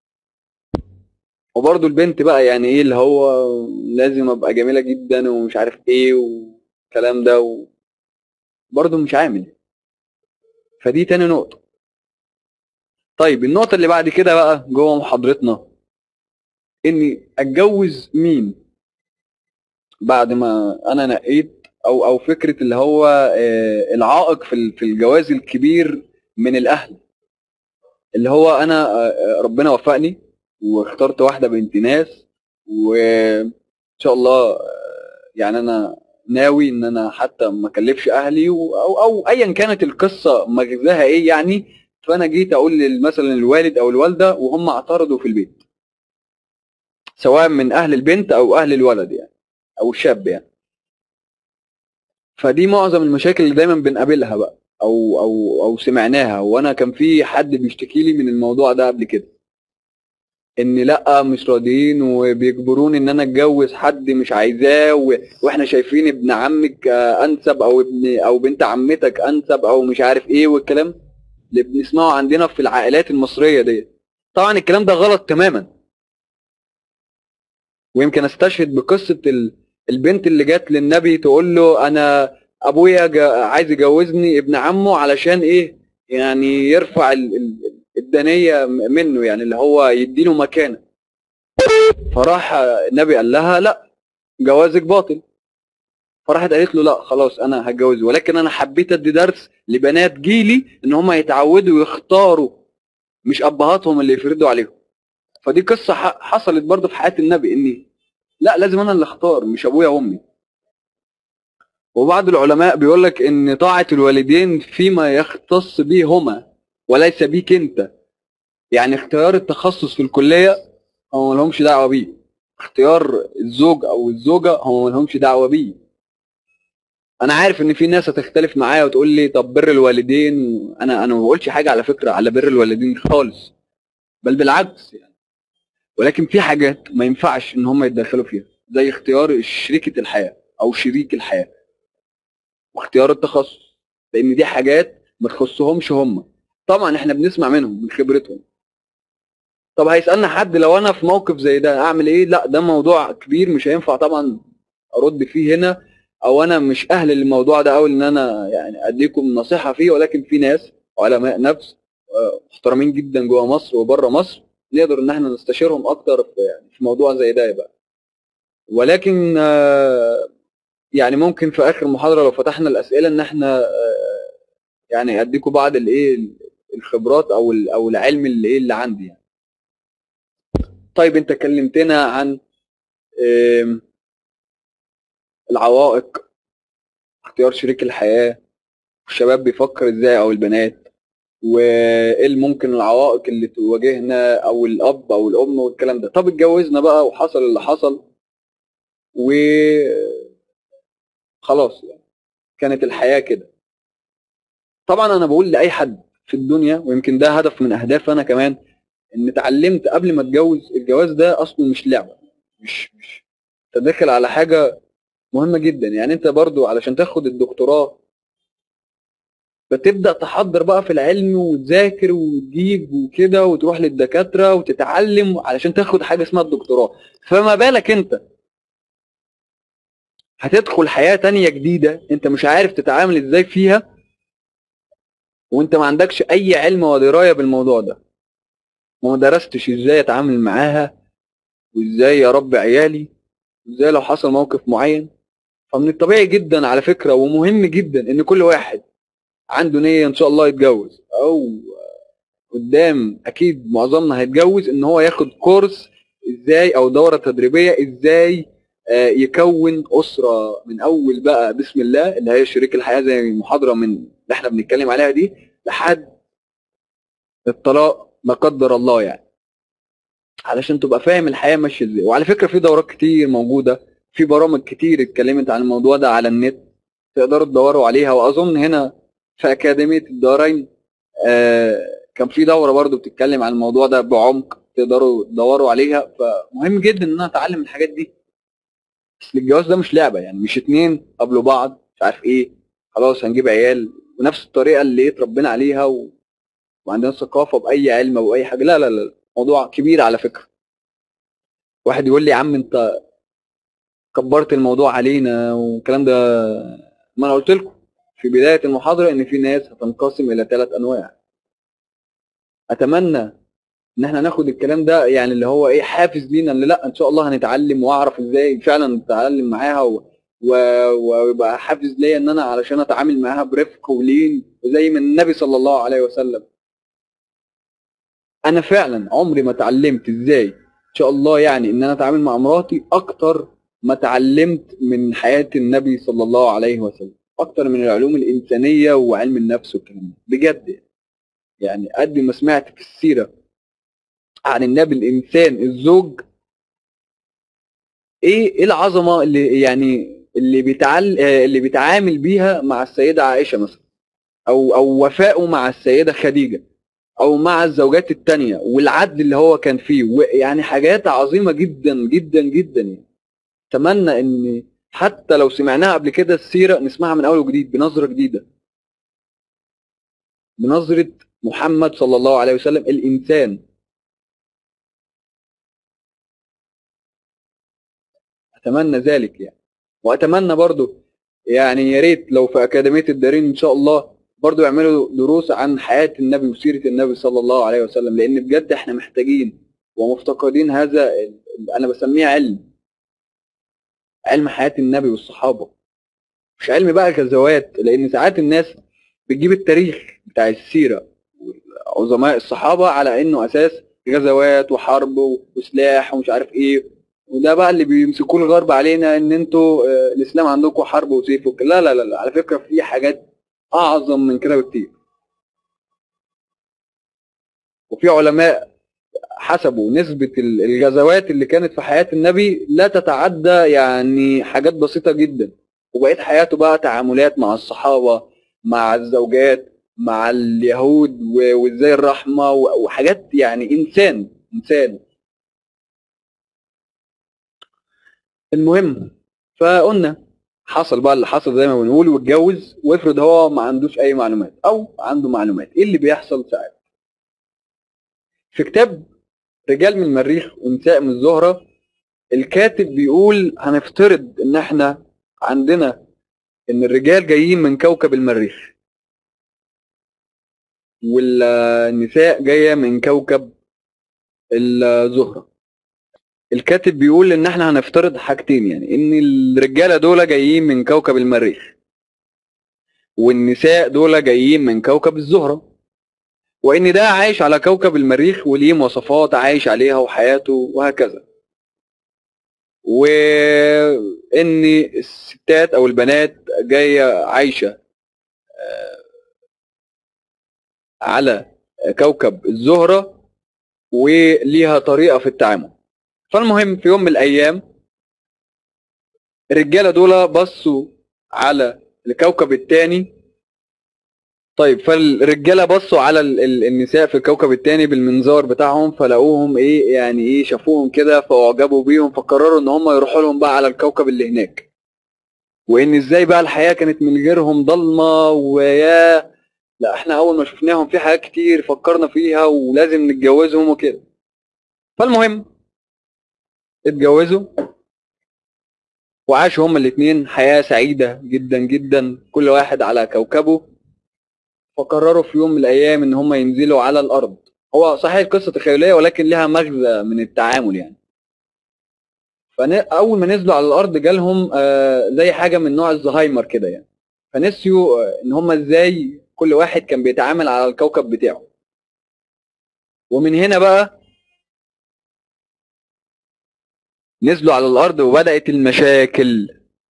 وبرضه البنت بقى يعني ايه اللي هو لازم ابقى جميله جدا ومش عارف ايه والكلام ده و... برضه مش عامل فدي تاني نقطه طيب النقطه اللي بعد كده بقى جوه محاضرتنا اني اتجوز مين بعد ما انا نقيت او او فكره اللي هو آه، العائق في ال- في الجواز الكبير من الاهل اللي هو انا آه، آه، ربنا وفقني واخترت واحده بنت ناس وان شاء الله آه، يعني انا ناوي ان انا حتى ما اكلفش اهلي و- او او ايا كانت القصه مغزاها ايه يعني فانا جيت اقول لل- مثلا الوالد او الوالده وهم اعترضوا في البيت سواء من اهل البنت او اهل الولد يعني او الشاب يعني فدي معظم المشاكل اللي دايما بنقابلها بقى او او او سمعناها وانا كان في حد بيشتكي لي من الموضوع ده قبل كده ان لا مش راضيين وبيجبروني ان انا اتجوز حد مش عايزاه و- واحنا شايفين ابن عمك آه، انسب او ابن او بنت عمتك انسب او مش عارف ايه والكلام اللي بنسمعه عندنا في العائلات المصريه دي طبعا الكلام ده غلط تماما ويمكن استشهد بقصه ال- البنت اللي جت للنبي تقول له انا ابويا جا- عايز يجوزني ابن عمه علشان ايه يعني يرفع ال- ال- الدنيه منه يعني اللي هو يديله مكانه فراح النبي قال لها لا جوازك باطل فراحت قالت له لا خلاص انا هتجوز ولكن انا حبيت ادي درس لبنات جيلي ان هم يتعودوا يختاروا مش ابهاتهم اللي يفرضوا عليهم فدي قصه ح- حصلت برضه في حياه النبي اني لا لازم انا اللي اختار مش ابويا وامي وبعض العلماء بيقول لك ان طاعه الوالدين فيما يختص به هما وليس بيك انت يعني اختيار التخصص في الكليه هم مالهمش دعوه بيه اختيار الزوج او الزوجه هم مالهمش دعوه بيه انا عارف ان في ناس هتختلف معايا وتقول لي طب بر الوالدين انا انا ما بقولش حاجه على فكره على بر الوالدين خالص بل بالعكس يعني ولكن في حاجات ما ينفعش ان هم يتدخلوا فيها زي اختيار شريكه الحياه او شريك الحياه واختيار التخصص لان دي حاجات ما تخصهمش هم طبعا احنا بنسمع منهم من خبرتهم طب هيسالنا حد لو انا في موقف زي ده اعمل ايه لا ده موضوع كبير مش هينفع طبعا ارد فيه هنا او انا مش اهل للموضوع ده او ان انا يعني اديكم نصيحه فيه ولكن في ناس علماء نفس آه، محترمين جدا جوه مصر وبره مصر نقدر ان احنا نستشيرهم اكتر في يعني في موضوع زي ده يبقى ولكن آه، يعني ممكن في اخر المحاضره لو فتحنا الاسئله ان احنا آه، يعني اديكم بعض الايه الخبرات او ال- او العلم اللي ايه اللي عندي يعني. طيب انت كلمتنا عن آم، العوائق اختيار شريك الحياه الشباب بيفكر ازاي او البنات وايه اللي ممكن العوائق اللي تواجهنا او الاب او الام والكلام ده طب اتجوزنا بقى وحصل اللي حصل و خلاص يعني كانت الحياه كده طبعا انا بقول لاي حد في الدنيا ويمكن ده هدف من اهدافي انا كمان ان اتعلمت قبل ما اتجوز الجواز ده اصله مش لعبه مش مش انت داخل على حاجه مهمه جدا يعني انت برضو علشان تاخد الدكتوراه بتبدا تحضر بقى في العلم وتذاكر وتجيب وكده وتروح للدكاتره وتتعلم علشان تاخد حاجه اسمها الدكتوراه فما بالك انت هتدخل حياه تانية جديده انت مش عارف تتعامل ازاي فيها وانت ما عندكش اي علم ودرايه بالموضوع ده وما درستش ازاي اتعامل معاها وازاي اربي عيالي وازاي لو حصل موقف معين فمن الطبيعي جدا على فكره ومهم جدا ان كل واحد عنده نيه ان شاء الله يتجوز او قدام اكيد معظمنا هيتجوز ان هو ياخد كورس ازاي او دوره تدريبيه ازاي آه، يكون اسره من اول بقى بسم الله اللي هي شريك الحياه زي المحاضره من اللي احنا بنتكلم عليها دي لحد الطلاق لا قدر الله يعني علشان تبقى فاهم الحياه ماشيه ازاي وعلى فكره في دورات كتير موجوده في برامج كتير اتكلمت عن الموضوع ده على النت تقدروا تدوروا عليها واظن هنا في اكاديميه الدارين آه كان في دوره برضو بتتكلم عن الموضوع ده بعمق تقدروا تدوروا عليها فمهم جدا ان انا اتعلم الحاجات دي اصل الجواز ده مش لعبه يعني مش اتنين قبلوا بعض مش عارف ايه خلاص هنجيب عيال ونفس الطريقه اللي اتربينا عليها و... وعندنا ثقافه باي علم او اي حاجه لا لا لا موضوع كبير على فكره واحد يقول لي يا عم انت كبرت الموضوع علينا والكلام ده ما انا قلت لكم في بدايه المحاضره ان في ناس هتنقسم الى ثلاث انواع اتمنى ان احنا ناخد الكلام ده يعني اللي هو ايه حافز لينا ان لا ان شاء الله هنتعلم واعرف ازاي فعلا اتعلم معاها و... و... ويبقى حافز ليا ان انا علشان اتعامل معاها برفق ولين وزي ما النبي صلى الله عليه وسلم انا فعلا عمري ما اتعلمت ازاي ان شاء الله يعني ان انا اتعامل مع مراتي اكتر ما اتعلمت من حياه النبي صلى الله عليه وسلم اكتر من العلوم الانسانيه وعلم النفس والكلام ده بجد يعني. يعني قد ما سمعت في السيره عن النبي الانسان الزوج ايه ايه العظمه اللي يعني اللي بيتعال آه، اللي بيتعامل بيها مع السيده عائشه مثلا او او وفائه مع السيده خديجه او مع الزوجات التانية والعدل اللي هو كان فيه و- يعني حاجات عظيمه جدا جدا جدا يعني اتمنى ان حتى لو سمعناها قبل كده السيره نسمعها من اول وجديد بنظره جديده بنظره محمد صلى الله عليه وسلم الانسان اتمنى ذلك يعني واتمنى برضو يعني يا ريت لو في اكاديميه الدارين ان شاء الله برضو يعملوا دروس عن حياه النبي وسيره النبي صلى الله عليه وسلم لان بجد احنا محتاجين ومفتقدين هذا ال- ال- انا بسميه علم علم حياه النبي والصحابه مش علم بقى غزوات لان ساعات الناس بتجيب التاريخ بتاع السيره عظماء الصحابه على انه اساس غزوات وحرب وسلاح ومش عارف ايه وده بقى اللي بيمسكوه الغرب علينا ان انتوا آه، الاسلام عندكم حرب وسيف وك- لا لا لا لا على فكره في حاجات اعظم من كده بكتير وفي علماء حسبوا نسبة ال- الغزوات اللي كانت في حياة النبي لا تتعدى يعني حاجات بسيطة جدا وبقيت حياته بقى تعاملات مع الصحابة مع الزوجات مع اليهود و- وازاي الرحمة و- وحاجات يعني انسان انسان المهم فقلنا حصل بقى اللي حصل زي ما بنقول واتجوز وافرض هو ما عندوش اي معلومات او عنده معلومات ايه اللي بيحصل ساعات في كتاب رجال من المريخ ونساء من الزهرة الكاتب بيقول هنفترض ان احنا عندنا ان الرجال جايين من كوكب المريخ والنساء جاية من كوكب الزهرة الكاتب بيقول ان احنا هنفترض حاجتين يعني ان الرجالة دول جايين من كوكب المريخ والنساء دول جايين من كوكب الزهرة وان ده عايش على كوكب المريخ وليه مواصفات عايش عليها وحياته وهكذا وان الستات او البنات جايه عايشه آه، على كوكب الزهره وليها طريقه في التعامل فالمهم في يوم من الايام الرجاله دول بصوا على الكوكب الثاني طيب فالرجاله بصوا على ال- ال- النساء في الكوكب الثاني بالمنظار بتاعهم فلقوهم ايه يعني ايه شافوهم كده فاعجبوا بيهم فقرروا ان هم يروحوا لهم بقى على الكوكب اللي هناك وان ازاي بقى الحياه كانت من غيرهم ضلمه ويا لا احنا اول ما شفناهم في حاجات كتير فكرنا فيها ولازم نتجوزهم وكده فالمهم اتجوزوا وعاشوا هما الاتنين حياه سعيده جدا جدا كل واحد على كوكبه فقرروا في يوم من الايام ان هم ينزلوا على الارض هو صحيح قصه تخيليه ولكن لها مغزى من التعامل يعني فاول ما نزلوا على الارض جالهم آه، زي حاجه من نوع الزهايمر كده يعني فنسيوا آه، ان هم ازاي كل واحد كان بيتعامل على الكوكب بتاعه ومن هنا بقى نزلوا على الارض وبدات المشاكل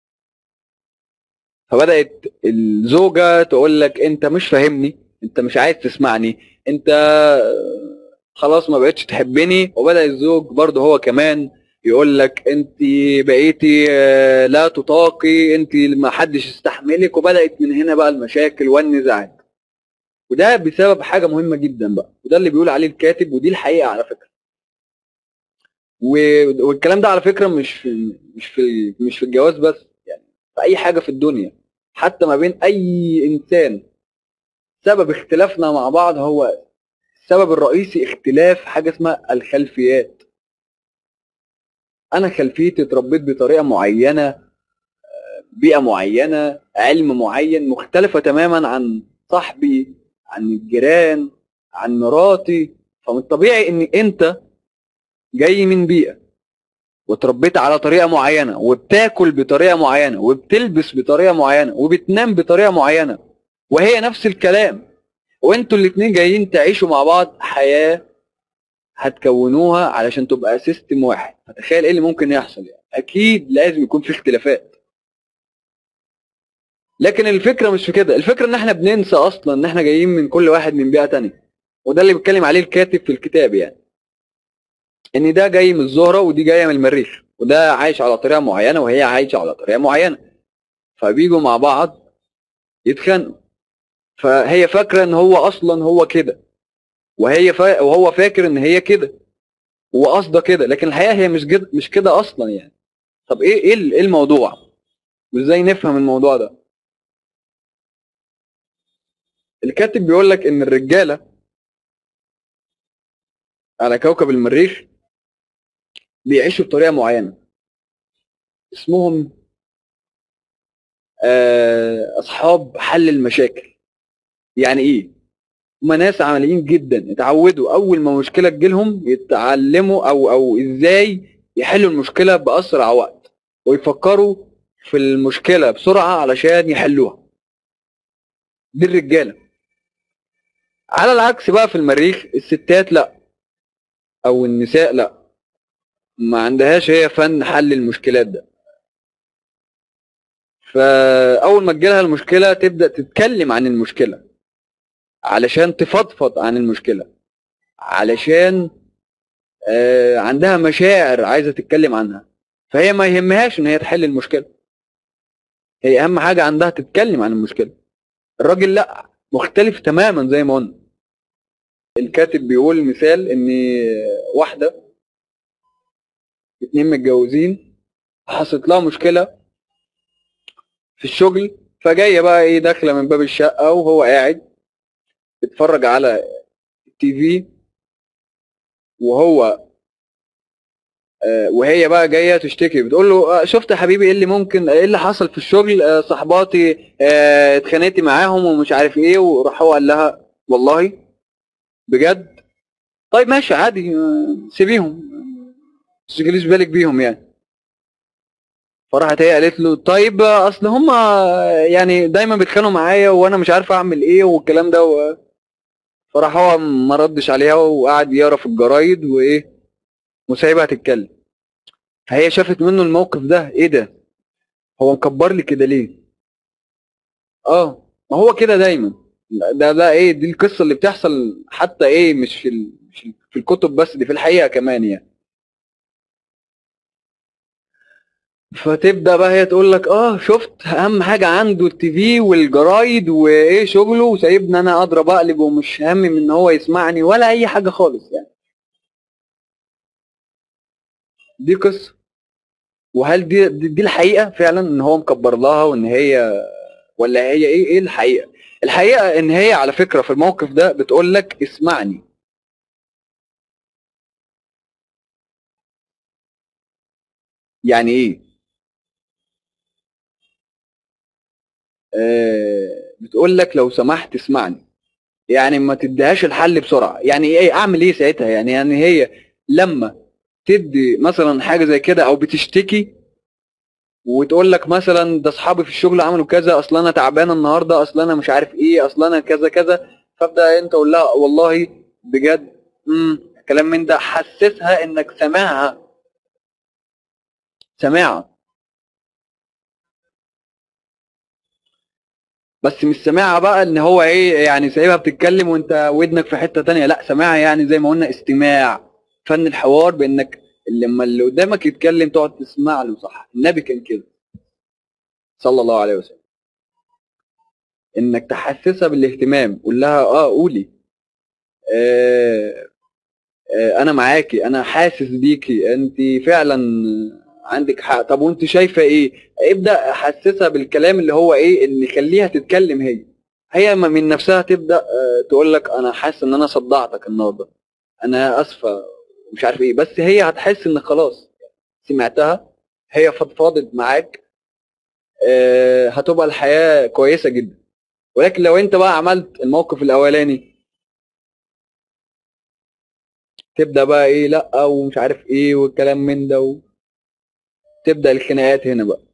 فبدات الزوجه تقول لك انت مش فاهمني انت مش عايز تسمعني انت آه، خلاص ما بقتش تحبني وبدا الزوج برضه هو كمان يقول لك انت بقيتي آه، لا تطاقي انت ما حدش يستحملك وبدات من هنا بقى المشاكل والنزاعات وده بسبب حاجه مهمه جدا بقى وده اللي بيقول عليه الكاتب ودي الحقيقه على فكره و- والكلام ده على فكره مش في مش في مش في الجواز بس يعني في اي حاجه في الدنيا حتى ما بين اي انسان سبب اختلافنا مع بعض هو السبب الرئيسي اختلاف حاجه اسمها الخلفيات انا خلفيتي اتربيت بطريقه معينه آه، بيئه معينه علم معين مختلفه تماما عن صاحبي عن الجيران عن مراتي فمن الطبيعي ان انت جاي من بيئه وتربيت على طريقه معينه وبتاكل بطريقه معينه وبتلبس بطريقه معينه وبتنام بطريقه معينه وهي نفس الكلام وانتوا الاتنين جايين تعيشوا مع بعض حياه هتكونوها علشان تبقى سيستم واحد فتخيل ايه اللي ممكن يحصل يعني اكيد لازم يكون في اختلافات لكن الفكره مش في كده الفكره ان احنا بننسى اصلا ان احنا جايين من كل واحد من بيئه تانية وده اللي بيتكلم عليه الكاتب في الكتاب يعني ان ده جاي من الزهره ودي جايه من المريخ وده عايش على طريقه معينه وهي عايشه على طريقه معينه فبيجوا مع بعض يتخانقوا فهي فاكره ان هو اصلا هو كده وهي فا... وهو فاكر ان هي كده وقصده كده لكن الحقيقه هي مش كده مش كده اصلا يعني طب ايه ايه ال- إيه الموضوع وازاي نفهم الموضوع ده الكاتب بيقول لك ان الرجاله على كوكب المريخ بيعيشوا بطريقه معينه اسمهم آه، اصحاب حل المشاكل يعني ايه هما ناس عمليين جدا اتعودوا اول ما مشكله تجيلهم يتعلموا او او ازاي يحلوا المشكله باسرع وقت ويفكروا في المشكله بسرعه علشان يحلوها دي الرجاله على العكس بقى في المريخ الستات لا او النساء لا ما عندهاش هي فن حل المشكلات ده فاول ما تجيلها المشكله تبدا تتكلم عن المشكله علشان تفضفض عن المشكله علشان آه، عندها مشاعر عايزه تتكلم عنها فهي ما يهمهاش ان هي تحل المشكله هي اهم حاجه عندها تتكلم عن المشكله الراجل لا مختلف تماما زي ما قلنا الكاتب بيقول مثال ان واحده اتنين متجوزين حصلت لها مشكله في الشغل فجايه بقى ايه داخله من باب الشقه وهو قاعد بيتفرج على التي في وهو آه، وهي بقى جايه تشتكي بتقول له آه، شفت يا حبيبي ايه اللي ممكن ايه اللي حصل في الشغل آه، صحباتي آه، اتخانقت معاهم ومش عارف ايه وراح هو قال لها والله بجد طيب ماشي عادي آه، سيبيهم ما تشغليش بالك بيهم يعني فراحت هي قالت له طيب آه، اصل هم يعني دايما بيتخانقوا معايا وانا مش عارفه اعمل ايه والكلام ده و... فراح هو ما ردش عليها وقعد يقرا في الجرايد وايه وسايبها تتكلم فهي شافت منه الموقف ده ايه ده هو مكبر لي كده ليه اه ما هو كده دايما ده ده ايه دي القصه اللي بتحصل حتى ايه مش في ال... مش في الكتب بس دي في الحقيقه كمان يعني فتبدا بقى هي تقول لك اه شفت اهم حاجه عنده التي في والجرايد وايه شغله وسايبني انا اضرب اقلب ومش هامم ان هو يسمعني ولا اي حاجه خالص يعني دي قصه وهل دي دي, دي الحقيقه فعلا ان هو مكبر لها وان هي ولا هي ايه ايه الحقيقه الحقيقه ان هي على فكره في الموقف ده بتقول لك اسمعني يعني ايه آه بتقول لك لو سمحت اسمعني يعني ما تديهاش الحل بسرعه يعني ايه اعمل ايه ساعتها يعني يعني هي لما تدي مثلا حاجه زي كده او بتشتكي وتقول لك مثلا ده اصحابي في الشغل عملوا كذا اصل انا تعبانه النهارده اصل انا مش عارف ايه اصل انا كذا كذا فابدا انت تقول لها والله بجد امم كلام من ده حسسها انك سامعها سامعها بس مش سامعها بقى ان هو ايه يعني سايبها بتتكلم وانت ودنك في حته تانية لا سامعها يعني زي ما قلنا استماع فن الحوار بانك لما اللي قدامك يتكلم تقعد تسمع له صح النبي كان كده صلى الله عليه وسلم انك تحسسها بالاهتمام قول لها اه قولي آه آه انا معاكي انا حاسس بيكي انت فعلا عندك حق طب وانت شايفه ايه ابدا حسسها بالكلام اللي هو ايه اللي يخليها تتكلم هي هي ما من نفسها تبدا آه، تقول لك انا حاسه ان انا صدعتك النهارده انا اسفه مش عارف ايه بس هي هتحس ان خلاص سمعتها هي فضفضت معاك آه، هتبقى الحياه كويسه جدا ولكن لو انت بقى عملت الموقف الاولاني تبدا بقى ايه لا ومش عارف ايه والكلام من ده و... تبدا الخناقات هنا بقى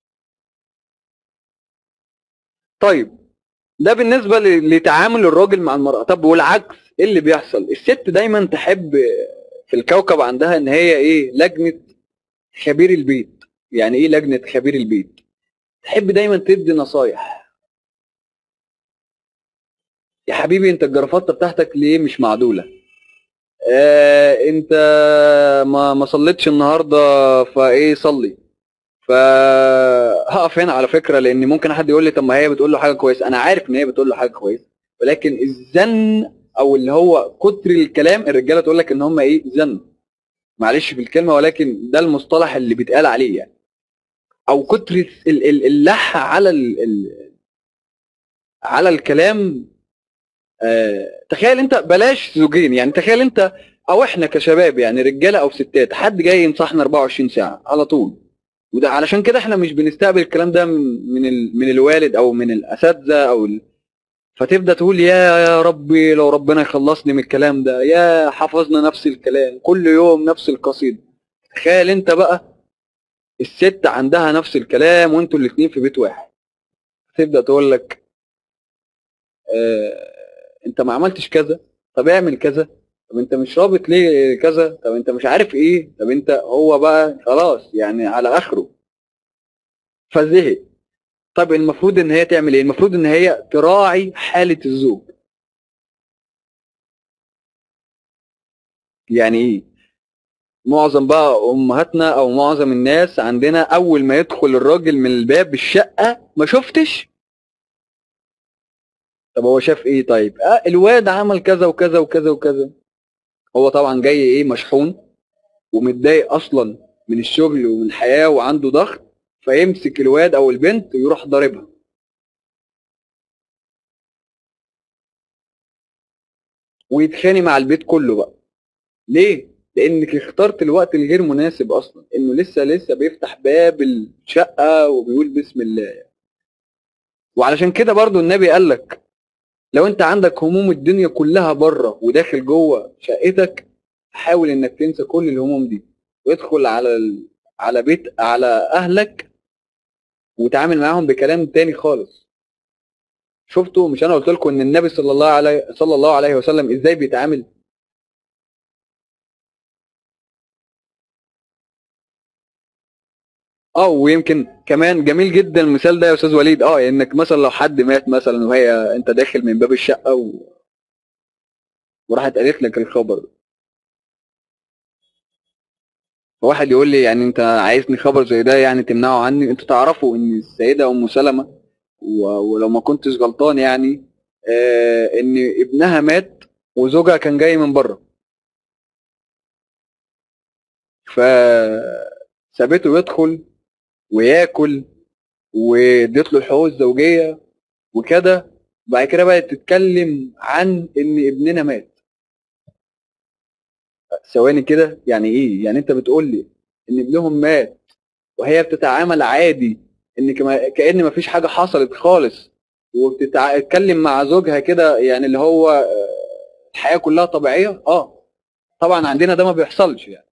طيب ده بالنسبه ل- لتعامل الراجل مع المراه طب والعكس ايه اللي بيحصل الست دايما تحب في الكوكب عندها ان هي ايه لجنه خبير البيت يعني ايه لجنه خبير البيت تحب دايما تدي نصايح يا حبيبي انت الجرافطه بتاعتك ليه مش معدوله آه انت ما ما صليتش النهارده فايه صلي فهقف هنا على فكره لان ممكن حد يقول لي طب ما هي بتقول له حاجه كويسه انا عارف ان هي بتقول له حاجه كويسه ولكن الزن او اللي هو كتر الكلام الرجاله تقول لك ان هم ايه زن معلش في الكلمه ولكن ده المصطلح اللي بيتقال عليه يعني او كتر ال- ال- اللح على ال ال على الكلام آه، تخيل انت بلاش زوجين يعني تخيل انت او احنا كشباب يعني رجاله او ستات حد جاي ينصحنا 24 ساعه على طول وده علشان كده احنا مش بنستقبل الكلام ده من من, ال من الوالد او من الاساتذه او ال... فتبدا تقول يا يا ربي لو ربنا يخلصني من الكلام ده يا حفظنا نفس الكلام كل يوم نفس القصيده تخيل انت بقى الست عندها نفس الكلام وانتوا الاتنين في بيت واحد تبدا تقول لك آه انت ما عملتش كذا طب اعمل كذا طب انت مش رابط ليه كذا طب انت مش عارف ايه طب انت هو بقى خلاص يعني على اخره فزهق طب المفروض ان هي تعمل ايه المفروض ان هي تراعي حالة الزوج يعني ايه معظم بقى امهاتنا او معظم الناس عندنا اول ما يدخل الراجل من الباب الشقة ما شفتش طب هو شاف ايه طيب اه الواد عمل كذا وكذا وكذا وكذا هو طبعا جاي ايه مشحون ومتضايق اصلا من الشغل ومن الحياة وعنده ضغط فيمسك الواد او البنت ويروح ضاربها ويتخانق مع البيت كله بقى ليه لانك اخترت الوقت الغير مناسب اصلا انه لسه لسه بيفتح باب الشقه وبيقول بسم الله وعلشان كده برضو النبي قال لك لو انت عندك هموم الدنيا كلها بره وداخل جوه شقتك حاول انك تنسى كل الهموم دي وادخل على ال... على بيت على اهلك وتعامل معاهم بكلام تاني خالص شفتوا مش انا قلت لكم ان النبي صلى الله عليه صلى الله عليه وسلم ازاي بيتعامل اه ويمكن كمان جميل جدا المثال ده يا استاذ وليد اه انك مثلا لو حد مات مثلا وهي انت داخل من باب الشقه و... وراحت قالت لك الخبر واحد يقول لي يعني انت عايزني خبر زي ده يعني تمنعه عني انتوا تعرفوا ان السيده ام سلمه و... ولو ما كنتش غلطان يعني آه ان ابنها مات وزوجها كان جاي من بره ف سابته يدخل وياكل واديت له الحقوق الزوجيه وكده بعد كده بقت تتكلم عن ان ابننا مات ثواني كده يعني ايه يعني انت بتقول لي ان ابنهم مات وهي بتتعامل عادي ان كما كان مفيش حاجه حصلت خالص وبتتكلم مع زوجها كده يعني اللي هو آه، الحياه كلها طبيعيه اه طبعا عندنا ده ما بيحصلش يعني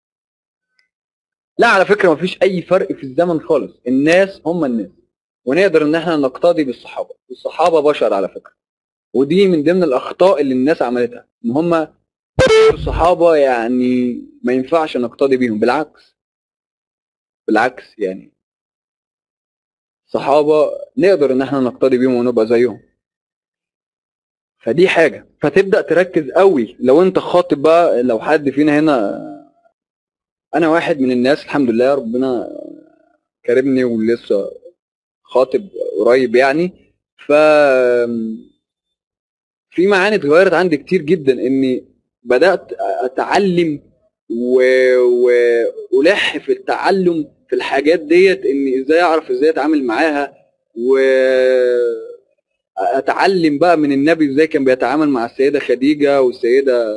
لا على فكره مفيش اي فرق في الزمن خالص الناس هم الناس ونقدر ان احنا نقتدي بالصحابه الصحابه بشر على فكره ودي من ضمن الاخطاء اللي الناس عملتها ان هم الصحابه يعني ما ينفعش نقتدي بيهم بالعكس بالعكس يعني صحابه نقدر ان احنا نقتدي بيهم ونبقى زيهم فدي حاجه فتبدا تركز قوي لو انت خاطب بقى لو حد فينا هنا انا واحد من الناس الحمد لله ربنا كرمني ولسه خاطب قريب يعني ف في معاني اتغيرت عندي كتير جدا اني بدات اتعلم و... والح في التعلم في الحاجات ديت اني ازاي اعرف ازاي اتعامل معاها و اتعلم بقى من النبي ازاي كان بيتعامل مع السيده خديجه والسيده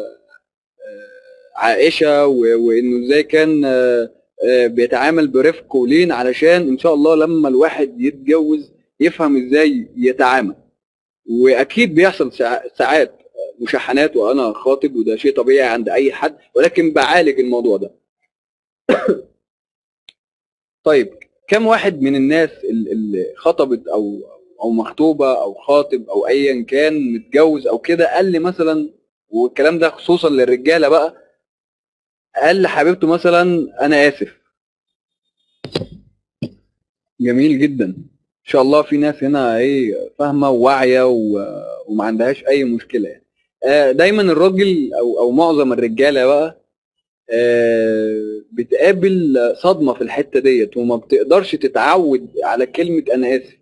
عائشه و- وانه ازاي كان آه، آه، بيتعامل برفق ولين علشان ان شاء الله لما الواحد يتجوز يفهم ازاي يتعامل واكيد بيحصل ساع- ساعات مشاحنات وانا خاطب وده شيء طبيعي عند اي حد ولكن بعالج الموضوع ده طيب كم واحد من الناس ال- اللي خطبت او او مخطوبه او خاطب او ايا كان متجوز او كده قال لي مثلا والكلام ده خصوصا للرجاله بقى قال لحبيبته مثلا انا اسف جميل جدا ان شاء الله في ناس هنا ايه فاهمه وواعيه و- وما عندهاش اي مشكله يعني آه، دايما الراجل او او معظم الرجاله بقى آه، بتقابل صدمه في الحته ديت وما بتقدرش تتعود على كلمه انا اسف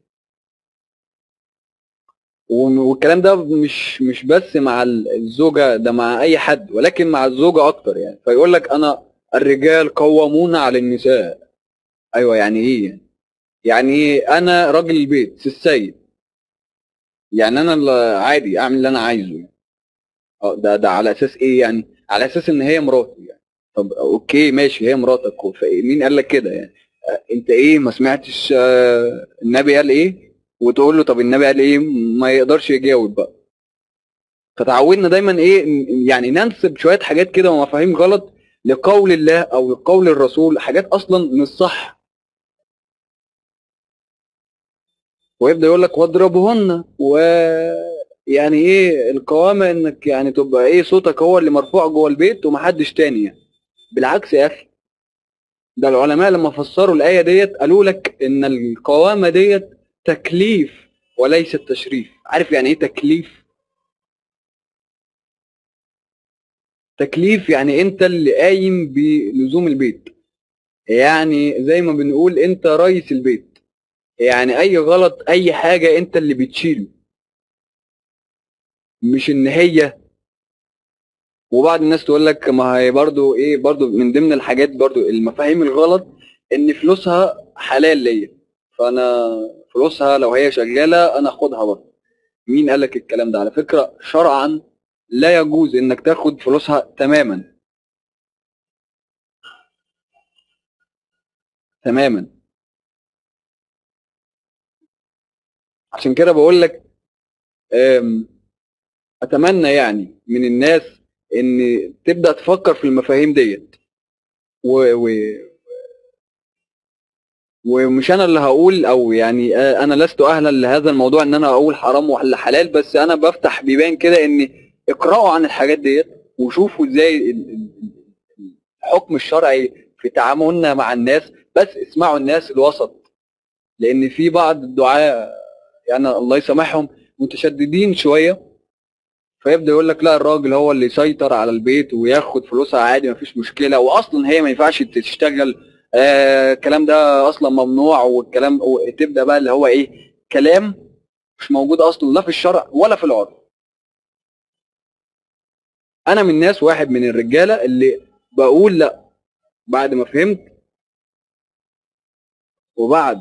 وم- والكلام ده مش مش بس مع ال- الزوجه ده مع اي حد ولكن مع الزوجه اكتر يعني فيقول لك انا الرجال قوامون على النساء ايوه يعني ايه يعني يعني ايه انا راجل البيت سي السيد يعني انا اللي عادي اعمل اللي انا عايزه يعني. اه ده ده على اساس ايه يعني على اساس ان هي مراتي يعني طب اوكي ماشي هي مراتك وف- مين قال لك كده يعني آه، انت ايه ما سمعتش آه، النبي قال ايه وتقول له طب النبي قال ايه ما يقدرش يجاوب بقى فتعودنا دايما ايه ن- يعني ننسب شويه حاجات كده ومفاهيم غلط لقول الله او لقول الرسول حاجات اصلا مش صح ويبدا يقول لك واضربهن و يعني ايه القوامه انك يعني تبقى ايه صوتك هو اللي مرفوع جوه البيت ومحدش تاني يعني. بالعكس يا اخي ده العلماء لما فسروا الايه ديت قالوا لك ان القوامه ديت تكليف وليس تشريف عارف يعني ايه تكليف تكليف يعني انت اللي قايم بلزوم البيت يعني زي ما بنقول انت رئيس البيت يعني اي غلط اي حاجه انت اللي بتشيله مش ان هي وبعض الناس تقول لك ما هي برضو ايه برضو من ضمن الحاجات برضو المفاهيم الغلط ان فلوسها حلال ليا فانا فلوسها لو هي شغاله انا اخدها برضو مين قال لك الكلام ده على فكره شرعا لا يجوز انك تاخد فلوسها تماما تماما عشان كده بقول لك أم، اتمنى يعني من الناس ان تبدا تفكر في المفاهيم ديت و... و... ومش انا اللي هقول او يعني آه، انا لست اهلا لهذا الموضوع ان انا اقول حرام ولا حلال بس انا بفتح بيبان كده ان اقرأوا عن الحاجات ديت وشوفوا ازاي ال- ال- الحكم الشرعي في تعاملنا مع الناس بس اسمعوا الناس الوسط لان في بعض الدعاة يعني الله يسامحهم متشددين شويه فيبدا يقول لك لا الراجل هو اللي يسيطر على البيت وياخد فلوسها عادي مفيش مشكله واصلا هي ما ينفعش تشتغل آه الكلام ده اصلا ممنوع والكلام تبدا بقى اللي هو ايه كلام مش موجود اصلا لا في الشرع ولا في العرف انا من الناس واحد من الرجاله اللي بقول لا بعد ما فهمت وبعد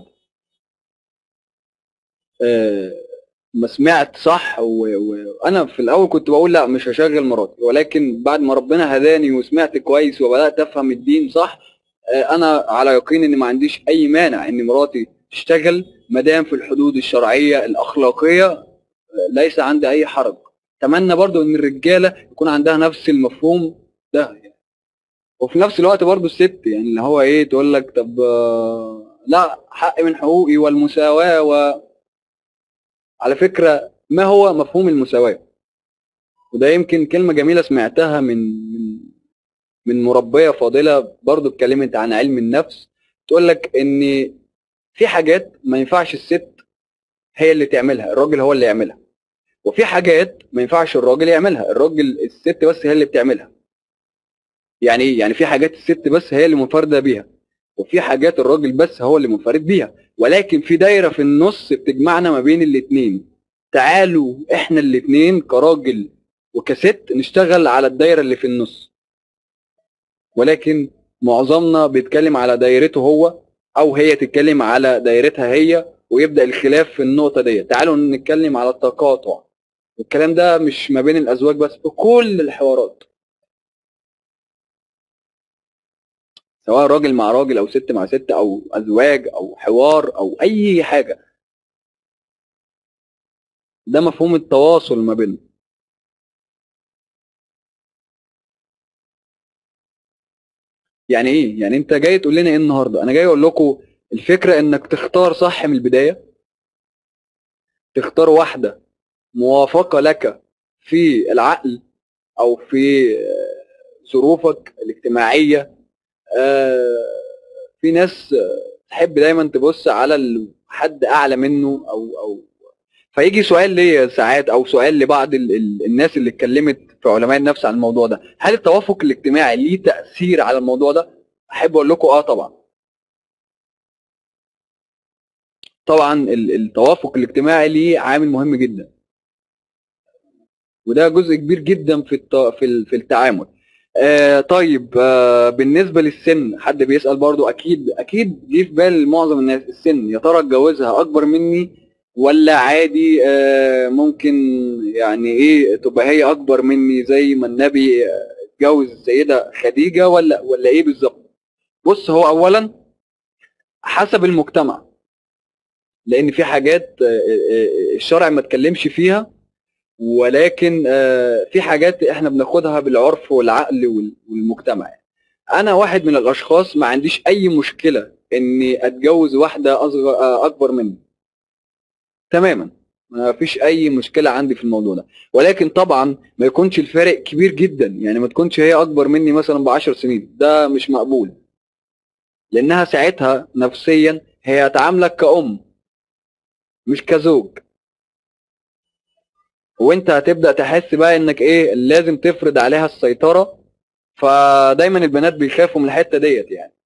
آه ما سمعت صح و- و- وانا في الاول كنت بقول لا مش هشغل مراتي ولكن بعد ما ربنا هداني وسمعت كويس وبدات افهم الدين صح آه، انا على يقين ان ما عنديش اي مانع ان مراتي تشتغل ما دام في الحدود الشرعيه الاخلاقيه آه، ليس عندي اي حرج اتمنى برضو ان الرجاله يكون عندها نفس المفهوم ده يعني. وفي نفس الوقت برضو الست يعني اللي هو ايه تقول لك طب آه، لا حق من حقوقي والمساواه و على فكرة ما هو مفهوم المساواة وده يمكن كلمة جميلة سمعتها من من من مربية فاضلة برضو اتكلمت عن علم النفس تقول لك ان في حاجات ما ينفعش الست هي اللي تعملها الراجل هو اللي يعملها وفي حاجات ما ينفعش الراجل يعملها الراجل الست بس هي اللي بتعملها يعني ايه يعني في حاجات الست بس هي اللي منفردة بيها وفي حاجات الراجل بس هو اللي منفرد بيها ولكن في دايره في النص بتجمعنا ما بين الاثنين تعالوا احنا الاثنين كراجل وكست نشتغل على الدايره اللي في النص ولكن معظمنا بيتكلم على دايرته هو او هي تتكلم على دايرتها هي ويبدا الخلاف في النقطه دي تعالوا نتكلم على التقاطع الكلام ده مش ما بين الازواج بس في كل الحوارات سواء راجل مع راجل او ست مع ست او ازواج او حوار او اي حاجه ده مفهوم التواصل ما بيننا يعني ايه يعني انت جاي تقول لنا ايه النهارده انا جاي اقول لكم الفكره انك تختار صح من البدايه تختار واحده موافقه لك في العقل او في آه، ظروفك الاجتماعيه آه، في ناس آه، تحب دايما تبص على ال- حد اعلى منه او او فيجي سؤال ليا ساعات او سؤال لبعض ال ال الناس اللي اتكلمت في علماء النفس عن الموضوع ده هل التوافق الاجتماعي ليه تاثير على الموضوع ده احب اقول لكم اه طبعا طبعا ال- التوافق الاجتماعي ليه عامل مهم جدا وده جزء كبير جدا في الت... في ال- في التعامل آه طيب آه بالنسبه للسن حد بيسال برضو اكيد اكيد جه في بال معظم الناس السن يا ترى اتجوزها اكبر مني ولا عادي آه ممكن يعني ايه تبقى هي اكبر مني زي ما النبي آه، اتجوز السيده خديجه ولا ولا ايه بالظبط بص هو اولا حسب المجتمع لان في حاجات آه، آه، الشرع ما اتكلمش فيها ولكن آه، في حاجات احنا بناخدها بالعرف والعقل وال- والمجتمع انا واحد من الاشخاص ما عنديش اي مشكله اني اتجوز واحده اصغر آه، اكبر مني تماما ما فيش اي مشكله عندي في الموضوع ده ولكن طبعا ما يكونش الفارق كبير جدا يعني ما تكونش هي اكبر مني مثلا ب 10 سنين ده مش مقبول لانها ساعتها نفسيا هي هتعاملك كأم مش كزوج وانت هتبدا تحس بقى انك ايه لازم تفرض عليها السيطره فدايما البنات بيخافوا من الحته ديت يعني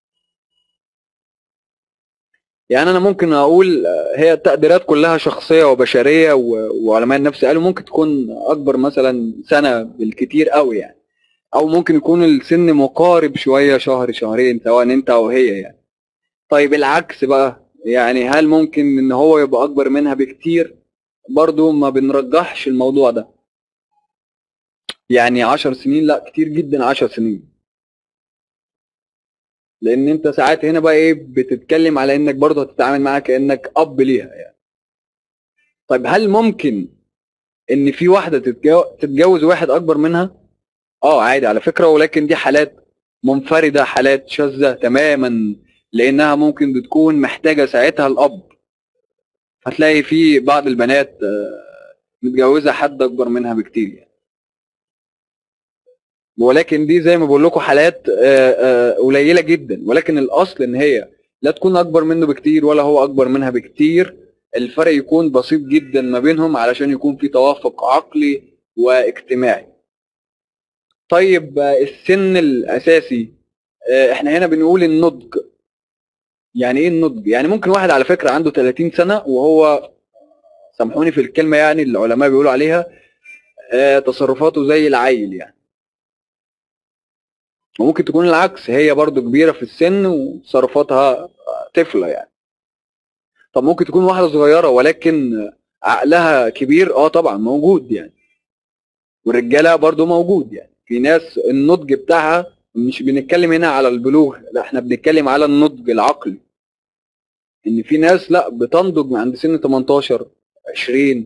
يعني انا ممكن اقول آه، هي التقديرات كلها شخصيه وبشريه و- وعلماء النفس قالوا ممكن تكون اكبر مثلا سنه بالكتير قوي يعني او ممكن يكون السن مقارب شويه شهر شهرين سواء انت او هي يعني طيب العكس بقى يعني هل ممكن ان هو يبقى اكبر منها بكتير برضو ما بنرجحش الموضوع ده يعني عشر سنين لا كتير جدا عشر سنين لان انت ساعات هنا بقى ايه بتتكلم على انك برضه هتتعامل معاها كانك اب ليها يعني طيب هل ممكن ان في واحده تتجو- تتجوز واحد اكبر منها اه عادي على فكره ولكن دي حالات منفرده حالات شاذه تماما لانها ممكن بتكون محتاجه ساعتها الاب هتلاقي في بعض البنات آه، متجوزه حد اكبر منها بكتير يعني ولكن دي زي ما بقول لكم حالات آه، آه، قليله جدا ولكن الاصل ان هي لا تكون اكبر منه بكتير ولا هو اكبر منها بكتير الفرق يكون بسيط جدا ما بينهم علشان يكون في توافق عقلي واجتماعي طيب آه، السن الاساسي آه، احنا هنا بنقول النضج يعني ايه النضج يعني ممكن واحد على فكره عنده 30 سنه وهو سامحوني في الكلمه يعني العلماء بيقولوا عليها آه، تصرفاته زي العيل يعني وممكن تكون العكس هي برضو كبيرة في السن وتصرفاتها طفلة يعني طب ممكن تكون واحدة صغيرة ولكن عقلها كبير اه طبعا موجود يعني والرجالة برضو موجود يعني في ناس النضج بتاعها مش بنتكلم هنا على البلوغ لا احنا بنتكلم على النضج العقلي ان في ناس لا بتنضج من عند سن 18 20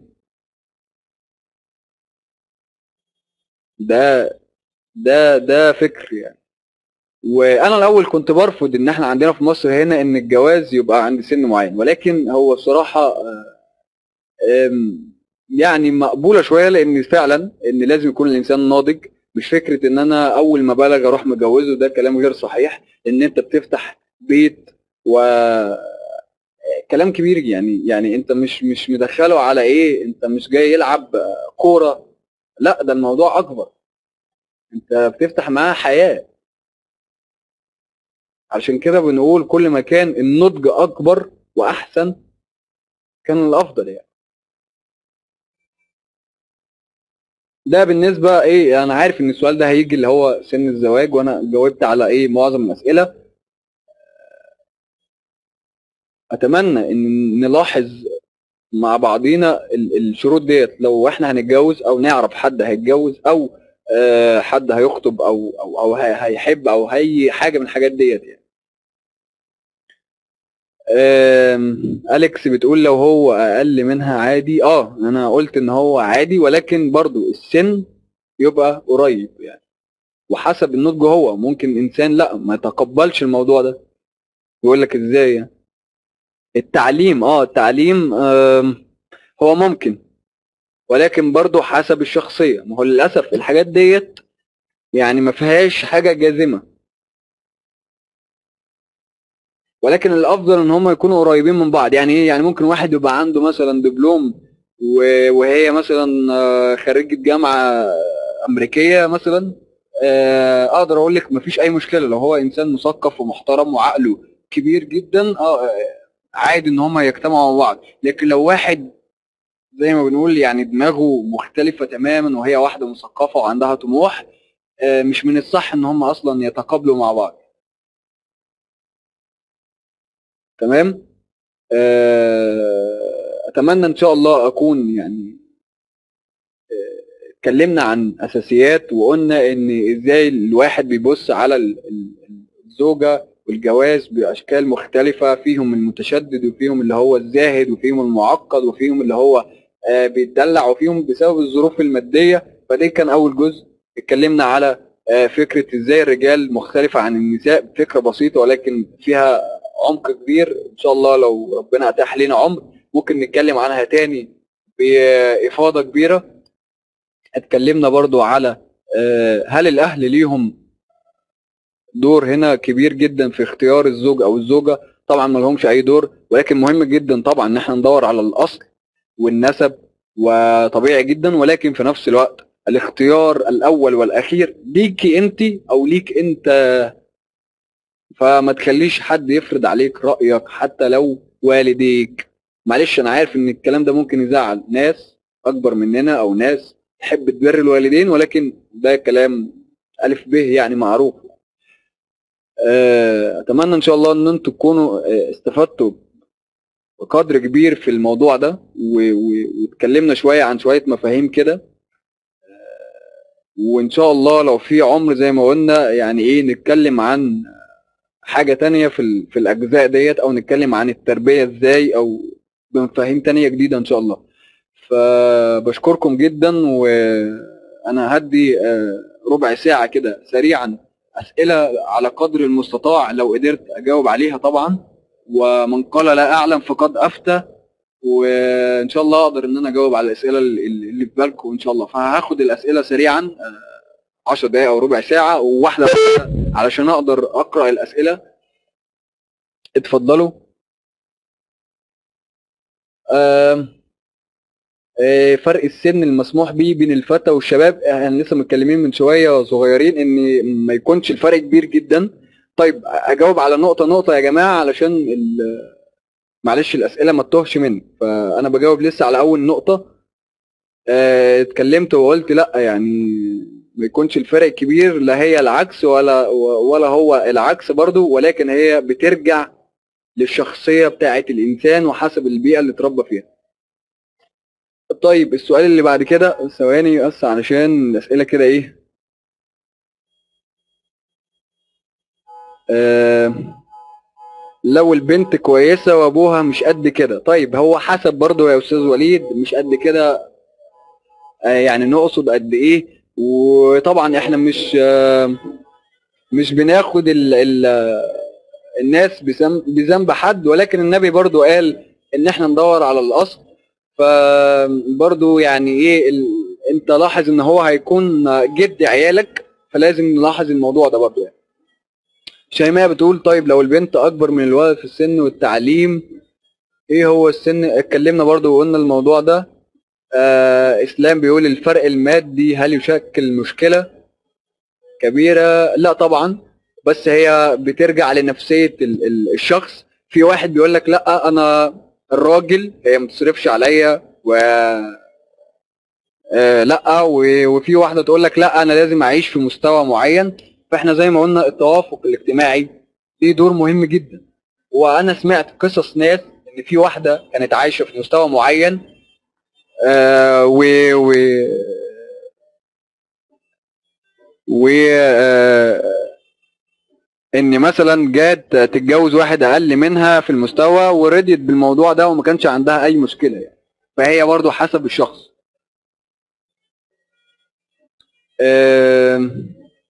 ده ده ده فكر يعني وانا الاول كنت برفض ان احنا عندنا في مصر هنا ان الجواز يبقى عند سن معين ولكن هو الصراحه آه، آم، يعني مقبوله شويه لان فعلا ان لازم يكون الانسان ناضج مش فكره ان انا اول ما بلغ اروح مجوزه ده كلام غير صحيح ان انت بتفتح بيت و كلام كبير يعني يعني انت مش مش مدخله على ايه انت مش جاي يلعب كوره لا ده الموضوع اكبر انت بتفتح معاه حياه علشان كده بنقول كل ما كان النضج اكبر واحسن كان الافضل يعني ده بالنسبه ايه انا عارف ان السؤال ده هيجي اللي هو سن الزواج وانا جاوبت على ايه معظم الاسئله اتمنى ان نلاحظ مع بعضينا ال- الشروط ديت لو احنا هنتجوز او نعرف حد هيتجوز او آه، حد هيخطب او او او هي- هيحب او هي حاجه من الحاجات ديت يعني آم، أليكس بتقول لو هو أقل منها عادي اه أنا قلت إن هو عادي ولكن برضو السن يبقى قريب يعني وحسب النضج هو ممكن إنسان لا ما يتقبلش الموضوع ده يقول لك إزاي يعني التعليم اه التعليم آم، هو ممكن ولكن برضو حسب الشخصية ما هو للأسف الحاجات ديت يعني ما فيهاش حاجة جازمة ولكن الافضل ان هم يكونوا قريبين من بعض يعني ايه يعني ممكن واحد يبقى عنده مثلا دبلوم و- وهي مثلا آه، خريجة جامعة امريكية مثلا آه، اقدر اقول لك مفيش اي مشكلة لو هو انسان مثقف ومحترم وعقله كبير جدا اه آه، عادي ان هم يجتمعوا مع بعض لكن لو واحد زي ما بنقول يعني دماغه مختلفة تماما وهي واحدة مثقفة وعندها طموح آه، مش من الصح ان هم اصلا يتقابلوا مع بعض تمام آه، اتمنى ان شاء الله اكون يعني آه، اتكلمنا عن اساسيات وقلنا ان ازاي الواحد بيبص على ال- ال- الزوجه والجواز باشكال مختلفه فيهم المتشدد وفيهم اللي هو الزاهد وفيهم المعقد وفيهم اللي هو آه، بيتدلع وفيهم بسبب الظروف الماديه فده كان اول جزء اتكلمنا على آه، فكره ازاي الرجال مختلفه عن النساء فكره بسيطه ولكن فيها عمق كبير ان شاء الله لو ربنا اتاح لنا عمر ممكن نتكلم عنها تاني بإفاضة كبيرة اتكلمنا برضو على آه، هل الأهل ليهم دور هنا كبير جدا في اختيار الزوج أو الزوجة طبعا ما لهمش أي دور ولكن مهم جدا طبعا إن احنا ندور على الأصل والنسب وطبيعي جدا ولكن في نفس الوقت الاختيار الأول والأخير ليكي أنت أو ليك أنت فما تخليش حد يفرض عليك رأيك حتى لو والديك معلش انا عارف ان الكلام ده ممكن يزعل ناس اكبر مننا او ناس تحب تبر الوالدين ولكن ده كلام الف ب يعني معروف آه، اتمنى ان شاء الله ان انتم تكونوا آه، استفدتوا بقدر كبير في الموضوع ده و- و- واتكلمنا شويه عن شويه مفاهيم كده آه، وان شاء الله لو في عمر زي ما قلنا يعني ايه نتكلم عن حاجه تانية في ال- في الاجزاء ديت او نتكلم عن التربيه ازاي او بمفاهيم تانية جديده ان شاء الله فبشكركم جدا وانا هدي آه، ربع ساعه كده سريعا اسئله على قدر المستطاع لو قدرت اجاوب عليها طبعا ومن قال لا اعلم فقد افتى وان شاء الله اقدر ان انا اجاوب على الاسئله اللي اللي في بالكم ان شاء الله فهاخد الاسئله سريعا 10 دقائق او ربع ساعه وواحده واحدة علشان اقدر اقرا الاسئله اتفضلوا آم، آه، فرق السن المسموح به بين الفتى والشباب احنا لسه متكلمين من شويه صغيرين ان ما يكونش الفرق كبير جدا طيب اجاوب على نقطه نقطه يا جماعه علشان ال- معلش الاسئله ما تتوهش مني فانا بجاوب لسه على اول نقطه آه، اتكلمت وقلت لا يعني ما يكونش الفرق كبير لا هي العكس ولا ولا هو العكس برضو ولكن هي بترجع للشخصيه بتاعه الانسان وحسب البيئه اللي اتربى فيها طيب السؤال اللي بعد كده ثواني بس علشان الاسئله كده ايه آه لو البنت كويسه وابوها مش قد كده طيب هو حسب برضو يا استاذ وليد مش قد كده آه يعني نقصد قد ايه وطبعا احنا مش آه مش بناخد ال ال الناس بذنب بذنب حد ولكن النبي برضو قال ان احنا ندور على الاصل فبرضو يعني ايه ال... انت لاحظ ان هو هيكون جد عيالك فلازم نلاحظ الموضوع ده برضو يعني شيماء بتقول طيب لو البنت اكبر من الولد في السن والتعليم ايه هو السن اتكلمنا برضو وقلنا الموضوع ده آه اسلام بيقول الفرق المادي هل يشكل مشكلة كبيرة لا طبعا بس هي بترجع لنفسية ال- ال- الشخص في واحد بيقول لك لا انا الراجل هي ما تصرفش عليا و آه لا و- وفي واحده تقول لك لا انا لازم اعيش في مستوى معين فاحنا زي ما قلنا التوافق الاجتماعي ليه دور مهم جدا وانا سمعت قصص ناس ان في واحده كانت عايشه في مستوى معين آه و و و آه ان مثلا جات تتجوز واحد اقل منها في المستوى ورضيت بالموضوع ده وما كانش عندها اي مشكله يعني فهي برضو حسب الشخص آم،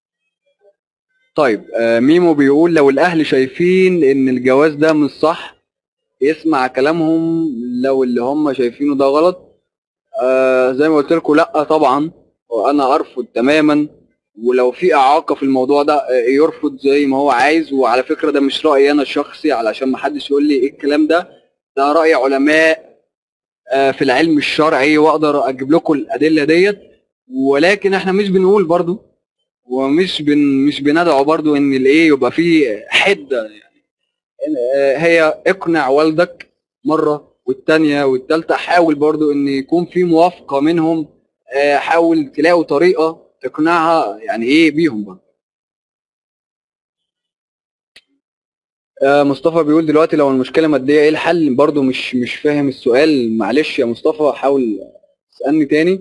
طيب آه، ميمو بيقول لو الاهل شايفين ان الجواز ده مش صح يسمع كلامهم لو اللي هم شايفينه ده غلط آه، زي ما قلت لكم لا طبعا وانا ارفض تماما ولو في اعاقه في الموضوع ده آه، يرفض زي ما هو عايز وعلى فكره ده مش رايي انا الشخصي علشان ما حدش يقول لي ايه الكلام ده ده راي علماء آه، في العلم الشرعي واقدر اجيب لكم الادله ديت ولكن احنا مش بنقول برضو ومش بن مش بندعو برضو ان الايه يبقى فيه حده يعني إن- آه، هي اقنع والدك مره والتانيه والتالته حاول برضو ان يكون في موافقه منهم آه، حاول تلاقوا طريقه تقنعها يعني ايه بيهم برضو آه، مصطفى بيقول دلوقتي لو المشكله ماديه ايه الحل برضو مش مش فاهم السؤال معلش يا مصطفى حاول اسالني تاني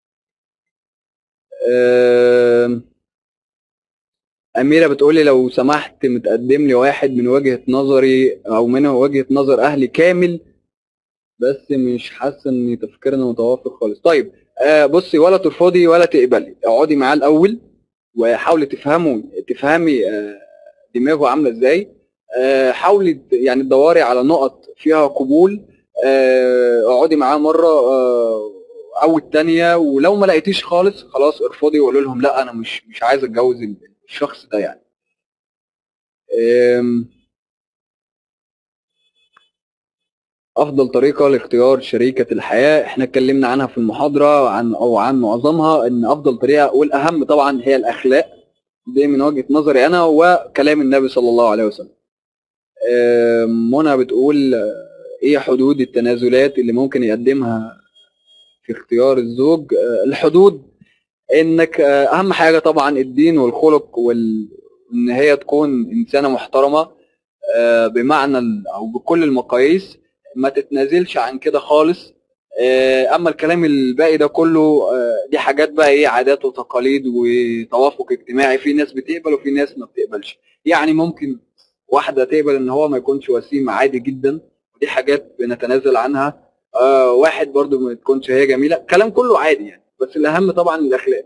آم، أميرة بتقولي لو سمحت متقدم لي واحد من وجهة نظري أو من وجهة نظر أهلي كامل بس مش حاسة إن تفكيرنا متوافق خالص طيب آه بصي ولا ترفضي ولا تقبلي اقعدي معاه الأول وحاولي تفهموا تفهمي آه دماغه عاملة إزاي آه حاولي ت- يعني تدوري على نقط فيها قبول آه، اقعدي معاه مره آه، او التانية ولو ما لقيتيش خالص خلاص ارفضي وقولي لهم لا انا مش مش عايز اتجوز الشخص ده يعني آم، افضل طريقه لاختيار شريكه الحياه احنا اتكلمنا عنها في المحاضره عن او عن معظمها ان افضل طريقه والاهم طبعا هي الاخلاق دي من وجهه نظري انا وكلام النبي صلى الله عليه وسلم آم، منى بتقول آه، ايه حدود التنازلات اللي ممكن يقدمها في اختيار الزوج آه، الحدود انك آه، اهم حاجه طبعا الدين والخلق وال... ان هي تكون انسانه محترمه آه، بمعنى ال- او بكل المقاييس ما تتنازلش عن كده خالص آه، اما الكلام الباقي ده كله آه، دي حاجات بقى ايه عادات وتقاليد وتوافق اجتماعي في ناس بتقبل وفي ناس ما بتقبلش يعني ممكن واحده تقبل ان هو ما يكونش وسيم عادي جدا ودي حاجات بنتنازل عنها آه واحد برضو ما تكونش هي جميله كلام كله عادي يعني بس الاهم طبعا الاخلاق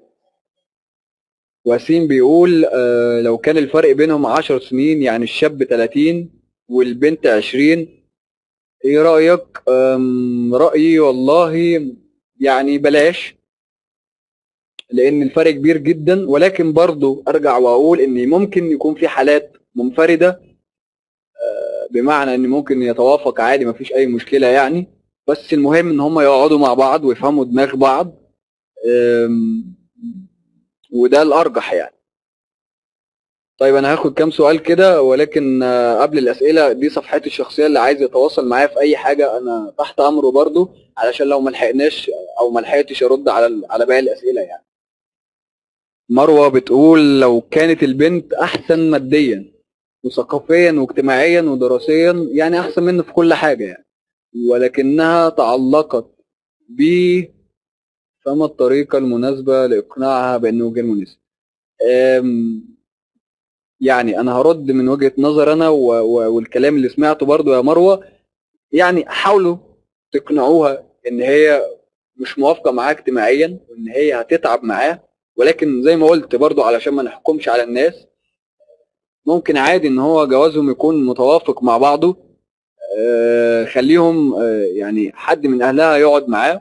وسيم بيقول آه لو كان الفرق بينهم 10 سنين يعني الشاب 30 والبنت 20 ايه رأيك أم، رأيي والله يعني بلاش لان الفرق كبير جدا ولكن برضو ارجع واقول ان ممكن يكون في حالات منفردة آه، بمعنى ان ممكن يتوافق عادي مفيش اي مشكلة يعني بس المهم ان هم يقعدوا مع بعض ويفهموا دماغ بعض أم، وده الارجح يعني طيب انا هاخد كام سؤال كده ولكن آه، قبل الاسئله دي صفحتي الشخصيه اللي عايز يتواصل معايا في اي حاجه انا تحت امره برضو علشان لو ما لحقناش او ما لحقتش ارد على ال- على باقي الاسئله يعني مروه بتقول لو كانت البنت احسن ماديا وثقافيا واجتماعيا ودراسيا يعني احسن منه في كل حاجه يعني ولكنها تعلقت بيه فما الطريقه المناسبه لاقناعها بانه غير مناسب أم، يعني انا هرد من وجهة نظر انا و... و... والكلام اللي سمعته برضو يا مروة يعني حاولوا تقنعوها ان هي مش موافقة معاه اجتماعيا وان هي هتتعب معاه ولكن زي ما قلت برضو علشان ما نحكمش على الناس ممكن عادي ان هو جوازهم يكون متوافق مع بعضه آه خليهم آه يعني حد من اهلها يقعد معاه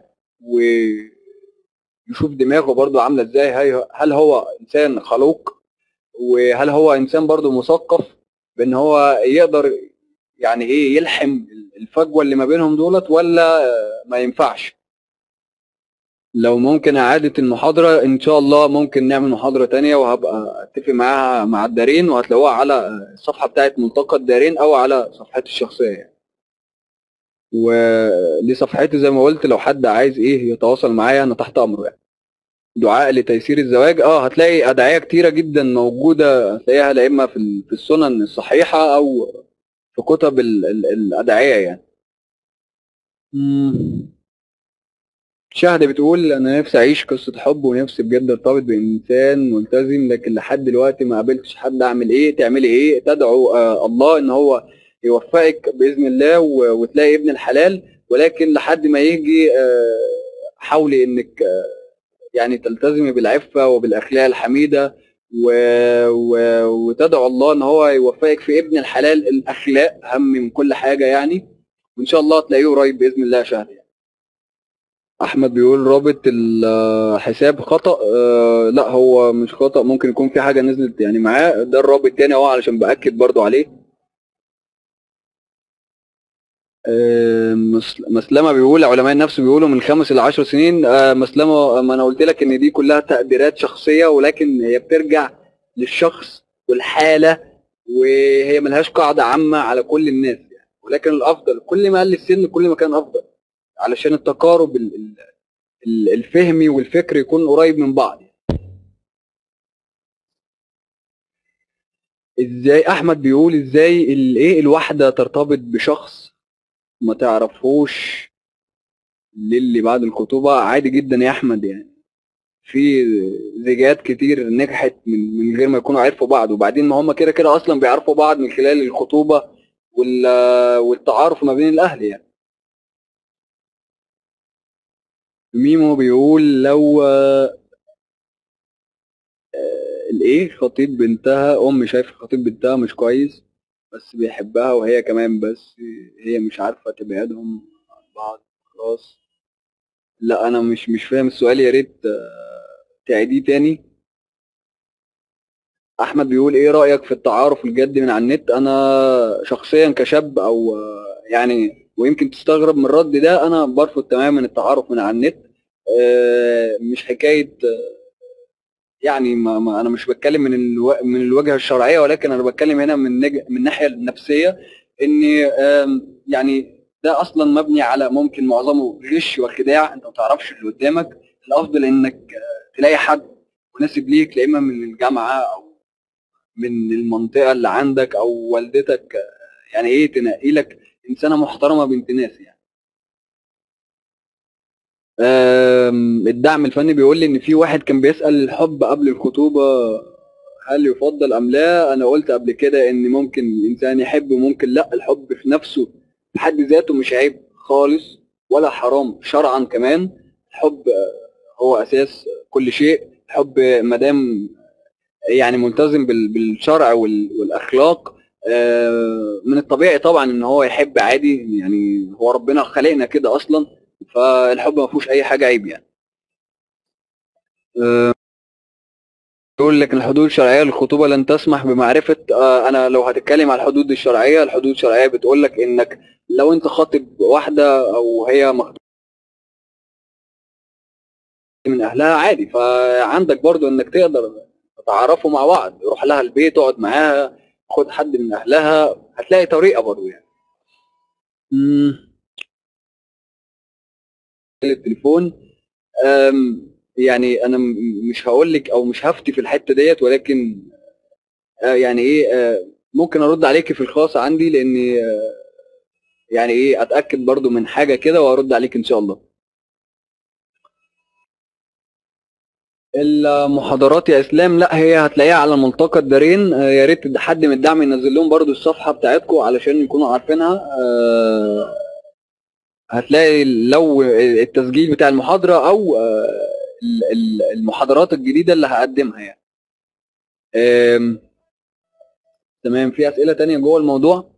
ويشوف دماغه برضو عاملة ازاي هي- هل هو انسان خلوق وهل هو انسان برضو مثقف بان هو يقدر يعني ايه يلحم الفجوه اللي ما بينهم دولت ولا آه، ما ينفعش لو ممكن اعاده المحاضره ان شاء الله ممكن نعمل محاضره تانية وهبقى اتفق معاها مع الدارين وهتلاقوها على آه، الصفحه بتاعت ملتقى الدارين او على صفحتي الشخصيه يعني. ودي صفحتي زي ما قلت لو حد عايز ايه يتواصل معايا انا تحت امره يعني دعاء لتيسير الزواج اه هتلاقي ادعيه كتيره جدا موجوده هتلاقيها لا اما في ال- في السنن الصحيحه او في كتب ال- ال- الادعيه يعني مم. شهد بتقول انا نفسي اعيش قصه حب ونفسي بجد ارتبط بانسان ملتزم لكن لحد دلوقتي ما قابلتش حد اعمل ايه تعملي ايه تدعو آه الله ان هو يوفقك باذن الله و- وتلاقي ابن الحلال ولكن لحد ما يجي آه حاولي انك آه يعني تلتزمي بالعفه وبالاخلاق الحميده و... و... وتدعو الله ان هو يوفقك في ابن الحلال الاخلاق اهم من كل حاجه يعني وان شاء الله تلاقيه قريب باذن الله يا شهد يعني. احمد بيقول رابط الحساب خطا آه لا هو مش خطا ممكن يكون في حاجه نزلت يعني معاه ده الرابط تاني اهو علشان باكد برضو عليه آه، مس- مسلمه بيقول علماء النفس بيقولوا من خمس الى عشر سنين آه، مسلمه ما انا قلت لك ان دي كلها تقديرات شخصيه ولكن هي بترجع للشخص والحاله وهي ملهاش قاعده عامه على كل الناس يعني ولكن الافضل كل ما قل السن كل ما كان افضل علشان التقارب ال- ال- ال- الفهمي والفكري يكون قريب من بعض ازاي احمد بيقول ازاي ال- ايه الواحده ترتبط بشخص ما تعرفوش للي بعد الخطوبه عادي جدا يا احمد يعني في زيجات كتير نجحت من من غير ما يكونوا عرفوا بعض وبعدين ما هم كده كده اصلا بيعرفوا بعض من خلال الخطوبه وال- والتعارف ما بين الاهل يعني ميمو بيقول لو آه، الايه خطيب بنتها ام شايفه خطيب بنتها مش كويس بس بيحبها وهي كمان بس هي مش عارفه تبعدهم بعد خلاص لا انا مش مش فاهم السؤال يا ريت آه، تعيديه تاني احمد بيقول ايه رايك في التعارف الجدي من على النت انا شخصيا كشاب او آه، يعني ويمكن تستغرب من الرد ده انا برفض تماما التعارف من على النت آه، مش حكايه آه، يعني ما ما انا مش بتكلم من الو... من الوجهه الشرعيه ولكن انا بتكلم هنا من نج... من الناحيه النفسيه ان آم، يعني ده اصلا مبني على ممكن معظمه غش وخداع انت ما تعرفش اللي قدامك الافضل انك آه، تلاقي حد مناسب ليك لا اما من الجامعه او من المنطقه اللي عندك او والدتك آه، يعني ايه تنقي لك انسانه محترمه بنت ناس يعني آم، الدعم الفني بيقول لي ان في واحد كان بيسال الحب قبل الخطوبه هل يفضل ام لا انا قلت قبل كده ان ممكن الانسان يحب وممكن لا الحب في نفسه في حد ذاته مش عيب خالص ولا حرام شرعا كمان الحب آه، هو اساس كل شيء الحب مادام يعني ملتزم بال- بالشرع وال- والاخلاق آه، من الطبيعي طبعا ان هو يحب عادي يعني هو ربنا خلقنا كده اصلا فالحب ما فيهوش اي حاجه عيب يعني آه، يقول لك الحدود الشرعيه للخطوبه لن تسمح بمعرفه آه، انا لو هتتكلم على الحدود الشرعيه الحدود الشرعيه بتقول لك انك لو انت خاطب واحده او هي مخطوبه من اهلها عادي فعندك برضو انك تقدر تتعرفوا مع بعض روح لها البيت اقعد معاها خد حد من اهلها هتلاقي طريقه برضو يعني مم. التليفون أم، يعني انا م- مش هقول لك او مش هفتي في الحته ديت ولكن آه، يعني ايه آه، ممكن ارد عليك في الخاص عندي لاني آه، يعني ايه اتاكد برضو من حاجه كده وارد عليك ان شاء الله المحاضرات يا اسلام لا هي هتلاقيها على ملتقى الدارين آه، يا ريت حد من الدعم ينزل لهم برضو الصفحه بتاعتكم علشان يكونوا عارفينها آه، هتلاقي لو التسجيل بتاع المحاضره او آه، ال- ال- المحاضرات الجديده اللي هقدمها يعني آم، تمام في اسئله تانية جوه الموضوع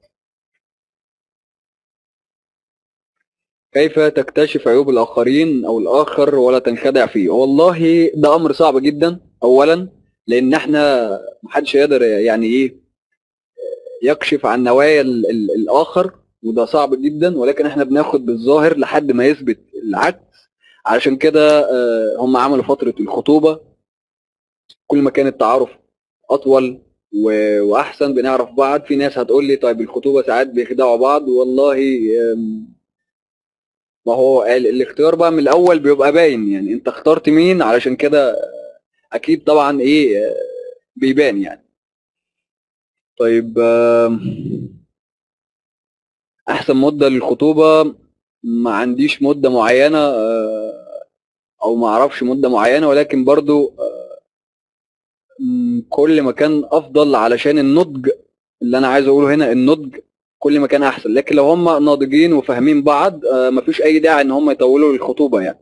كيف تكتشف عيوب الاخرين او الاخر ولا تنخدع فيه والله ده امر صعب جدا اولا لان احنا محدش يقدر يعني ايه يكشف عن نوايا ال- ال- الاخر وده صعب جدا ولكن احنا بناخد بالظاهر لحد ما يثبت العكس علشان كده آه، هم عملوا فتره الخطوبه كل ما كان التعارف اطول و- واحسن بنعرف بعض في ناس هتقول لي طيب الخطوبه ساعات بيخدعوا بعض والله آم، ما هو ال- الاختيار بقى من الاول بيبقى باين يعني انت اخترت مين علشان كده آه، اكيد طبعا ايه آه، بيبان يعني طيب آم، احسن مده للخطوبه ما عنديش مده معينه آه، او ما اعرفش مده معينه ولكن برضو آه، م، كل ما كان افضل علشان النضج اللي انا عايز اقوله هنا النضج كل ما كان احسن لكن لو هم ناضجين وفاهمين بعض آه، مفيش اي داعي ان هم يطولوا الخطوبه يعني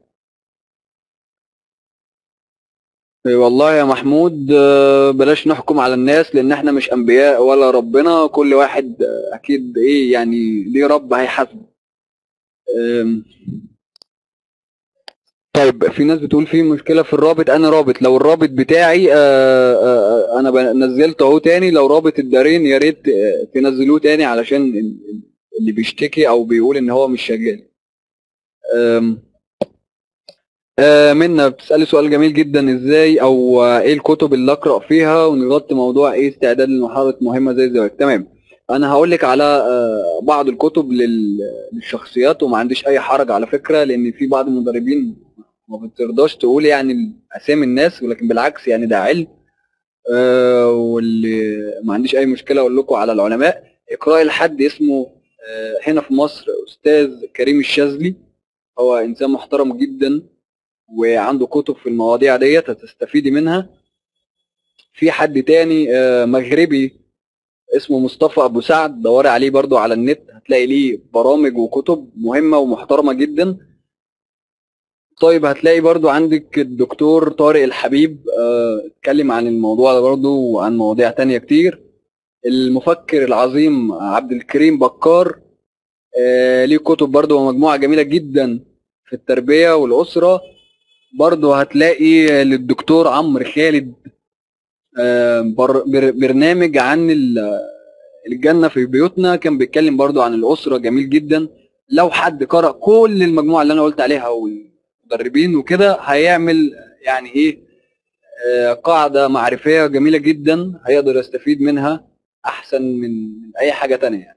إيه والله يا محمود آه، بلاش نحكم على الناس لان احنا مش انبياء ولا ربنا كل واحد آه، اكيد ايه يعني ليه رب هيحاسبه أم، طيب في ناس بتقول في مشكلة في الرابط أنا رابط لو الرابط بتاعي آه، آه، أنا ب- نزلته أهو تاني لو رابط الدارين يا ريت آه، تنزلوه تاني علشان ال- ال- اللي بيشتكي أو بيقول إن هو مش شغال. أم، آه، منا بتسألي سؤال جميل جدا إزاي أو آه، إيه الكتب اللي أقرأ فيها ونغطي موضوع إيه استعداد لمحاضرة مهمة زي الزواج تمام. أنا هقول لك على آه، بعض الكتب لل- للشخصيات وما عنديش أي حرج على فكرة لأن في بعض المدربين ما بترضاش تقول يعني اسامي الناس ولكن بالعكس يعني ده علم آه واللي ما عنديش اي مشكله اقول لكم على العلماء اقراء لحد اسمه آه هنا في مصر استاذ كريم الشاذلي هو انسان محترم جدا وعنده كتب في المواضيع ديت هتستفيدي منها في حد تاني آه مغربي اسمه مصطفى ابو سعد دوري عليه برضو على النت هتلاقي ليه برامج وكتب مهمه ومحترمه جدا طيب هتلاقي برضو عندك الدكتور طارق الحبيب آه، اتكلم عن الموضوع ده برضو وعن مواضيع تانية كتير المفكر العظيم عبد الكريم بكار آه، ليه كتب برضو ومجموعة جميلة جدا في التربية والأسرة برضو هتلاقي للدكتور عمرو خالد آه، بر- بر- برنامج عن ال- الجنة في بيوتنا كان بيتكلم برضو عن الأسرة جميل جدا لو حد قرأ كل المجموعة اللي أنا قلت عليها والمدربين وكده هيعمل يعني إيه آه، قاعدة معرفية جميلة جدا هيقدر يستفيد منها أحسن من من أي حاجة تانية يعني.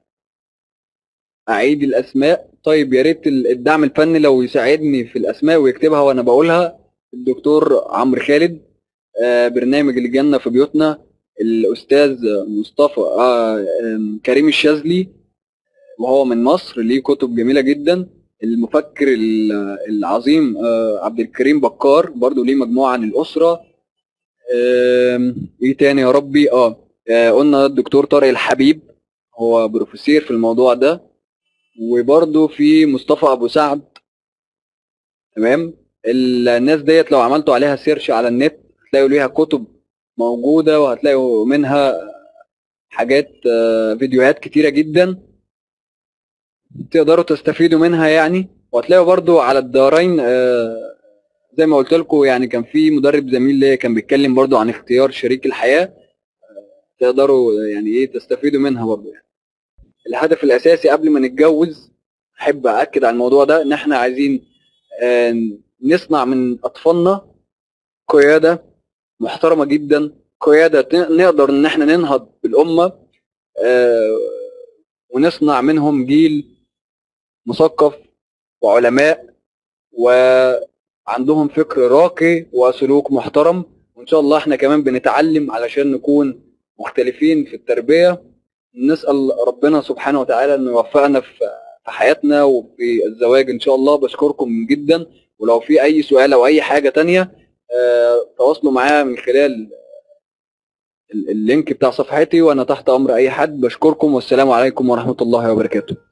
أعيد الأسماء طيب يا ريت ال- الدعم الفني لو يساعدني في الأسماء ويكتبها وأنا بقولها الدكتور عمرو خالد آه، برنامج الجنة في بيوتنا الأستاذ مصطفى آه، آم، كريم الشاذلي وهو من مصر ليه كتب جميلة جدا المفكر ال- العظيم آه، عبد الكريم بكار برضو ليه مجموعة عن الأسرة آم، ايه تاني يا ربي اه آه، قلنا الدكتور طارق الحبيب هو بروفيسير في الموضوع ده وبرضو في مصطفى ابو سعد تمام الناس ديت لو عملتوا عليها سيرش على النت هتلاقوا ليها كتب موجودة وهتلاقوا منها حاجات آه، فيديوهات كتيرة جدا تقدروا تستفيدوا منها يعني وهتلاقوا برضو على الدارين آه، زي ما قلت لكم يعني كان في مدرب زميل ليا كان بيتكلم برضو عن اختيار شريك الحياة آه، تقدروا يعني ايه تستفيدوا منها برضو يعني الهدف الاساسي قبل ما نتجوز احب اكد على الموضوع ده ان احنا عايزين آه، نصنع من اطفالنا قيادة محترمة جدا قيادة ت- نقدر ان احنا ننهض بالامة آه، ونصنع منهم جيل مثقف وعلماء وعندهم فكر راقي وسلوك محترم وان شاء الله احنا كمان بنتعلم علشان نكون مختلفين في التربية نسأل ربنا سبحانه وتعالى انه يوفقنا في في حياتنا وفي الزواج ان شاء الله بشكركم جدا ولو في اي سؤال او اي حاجة تانية آه، تواصلوا معايا من خلال ال- اللينك بتاع صفحتي وانا تحت امر اي حد بشكركم والسلام عليكم ورحمة الله وبركاته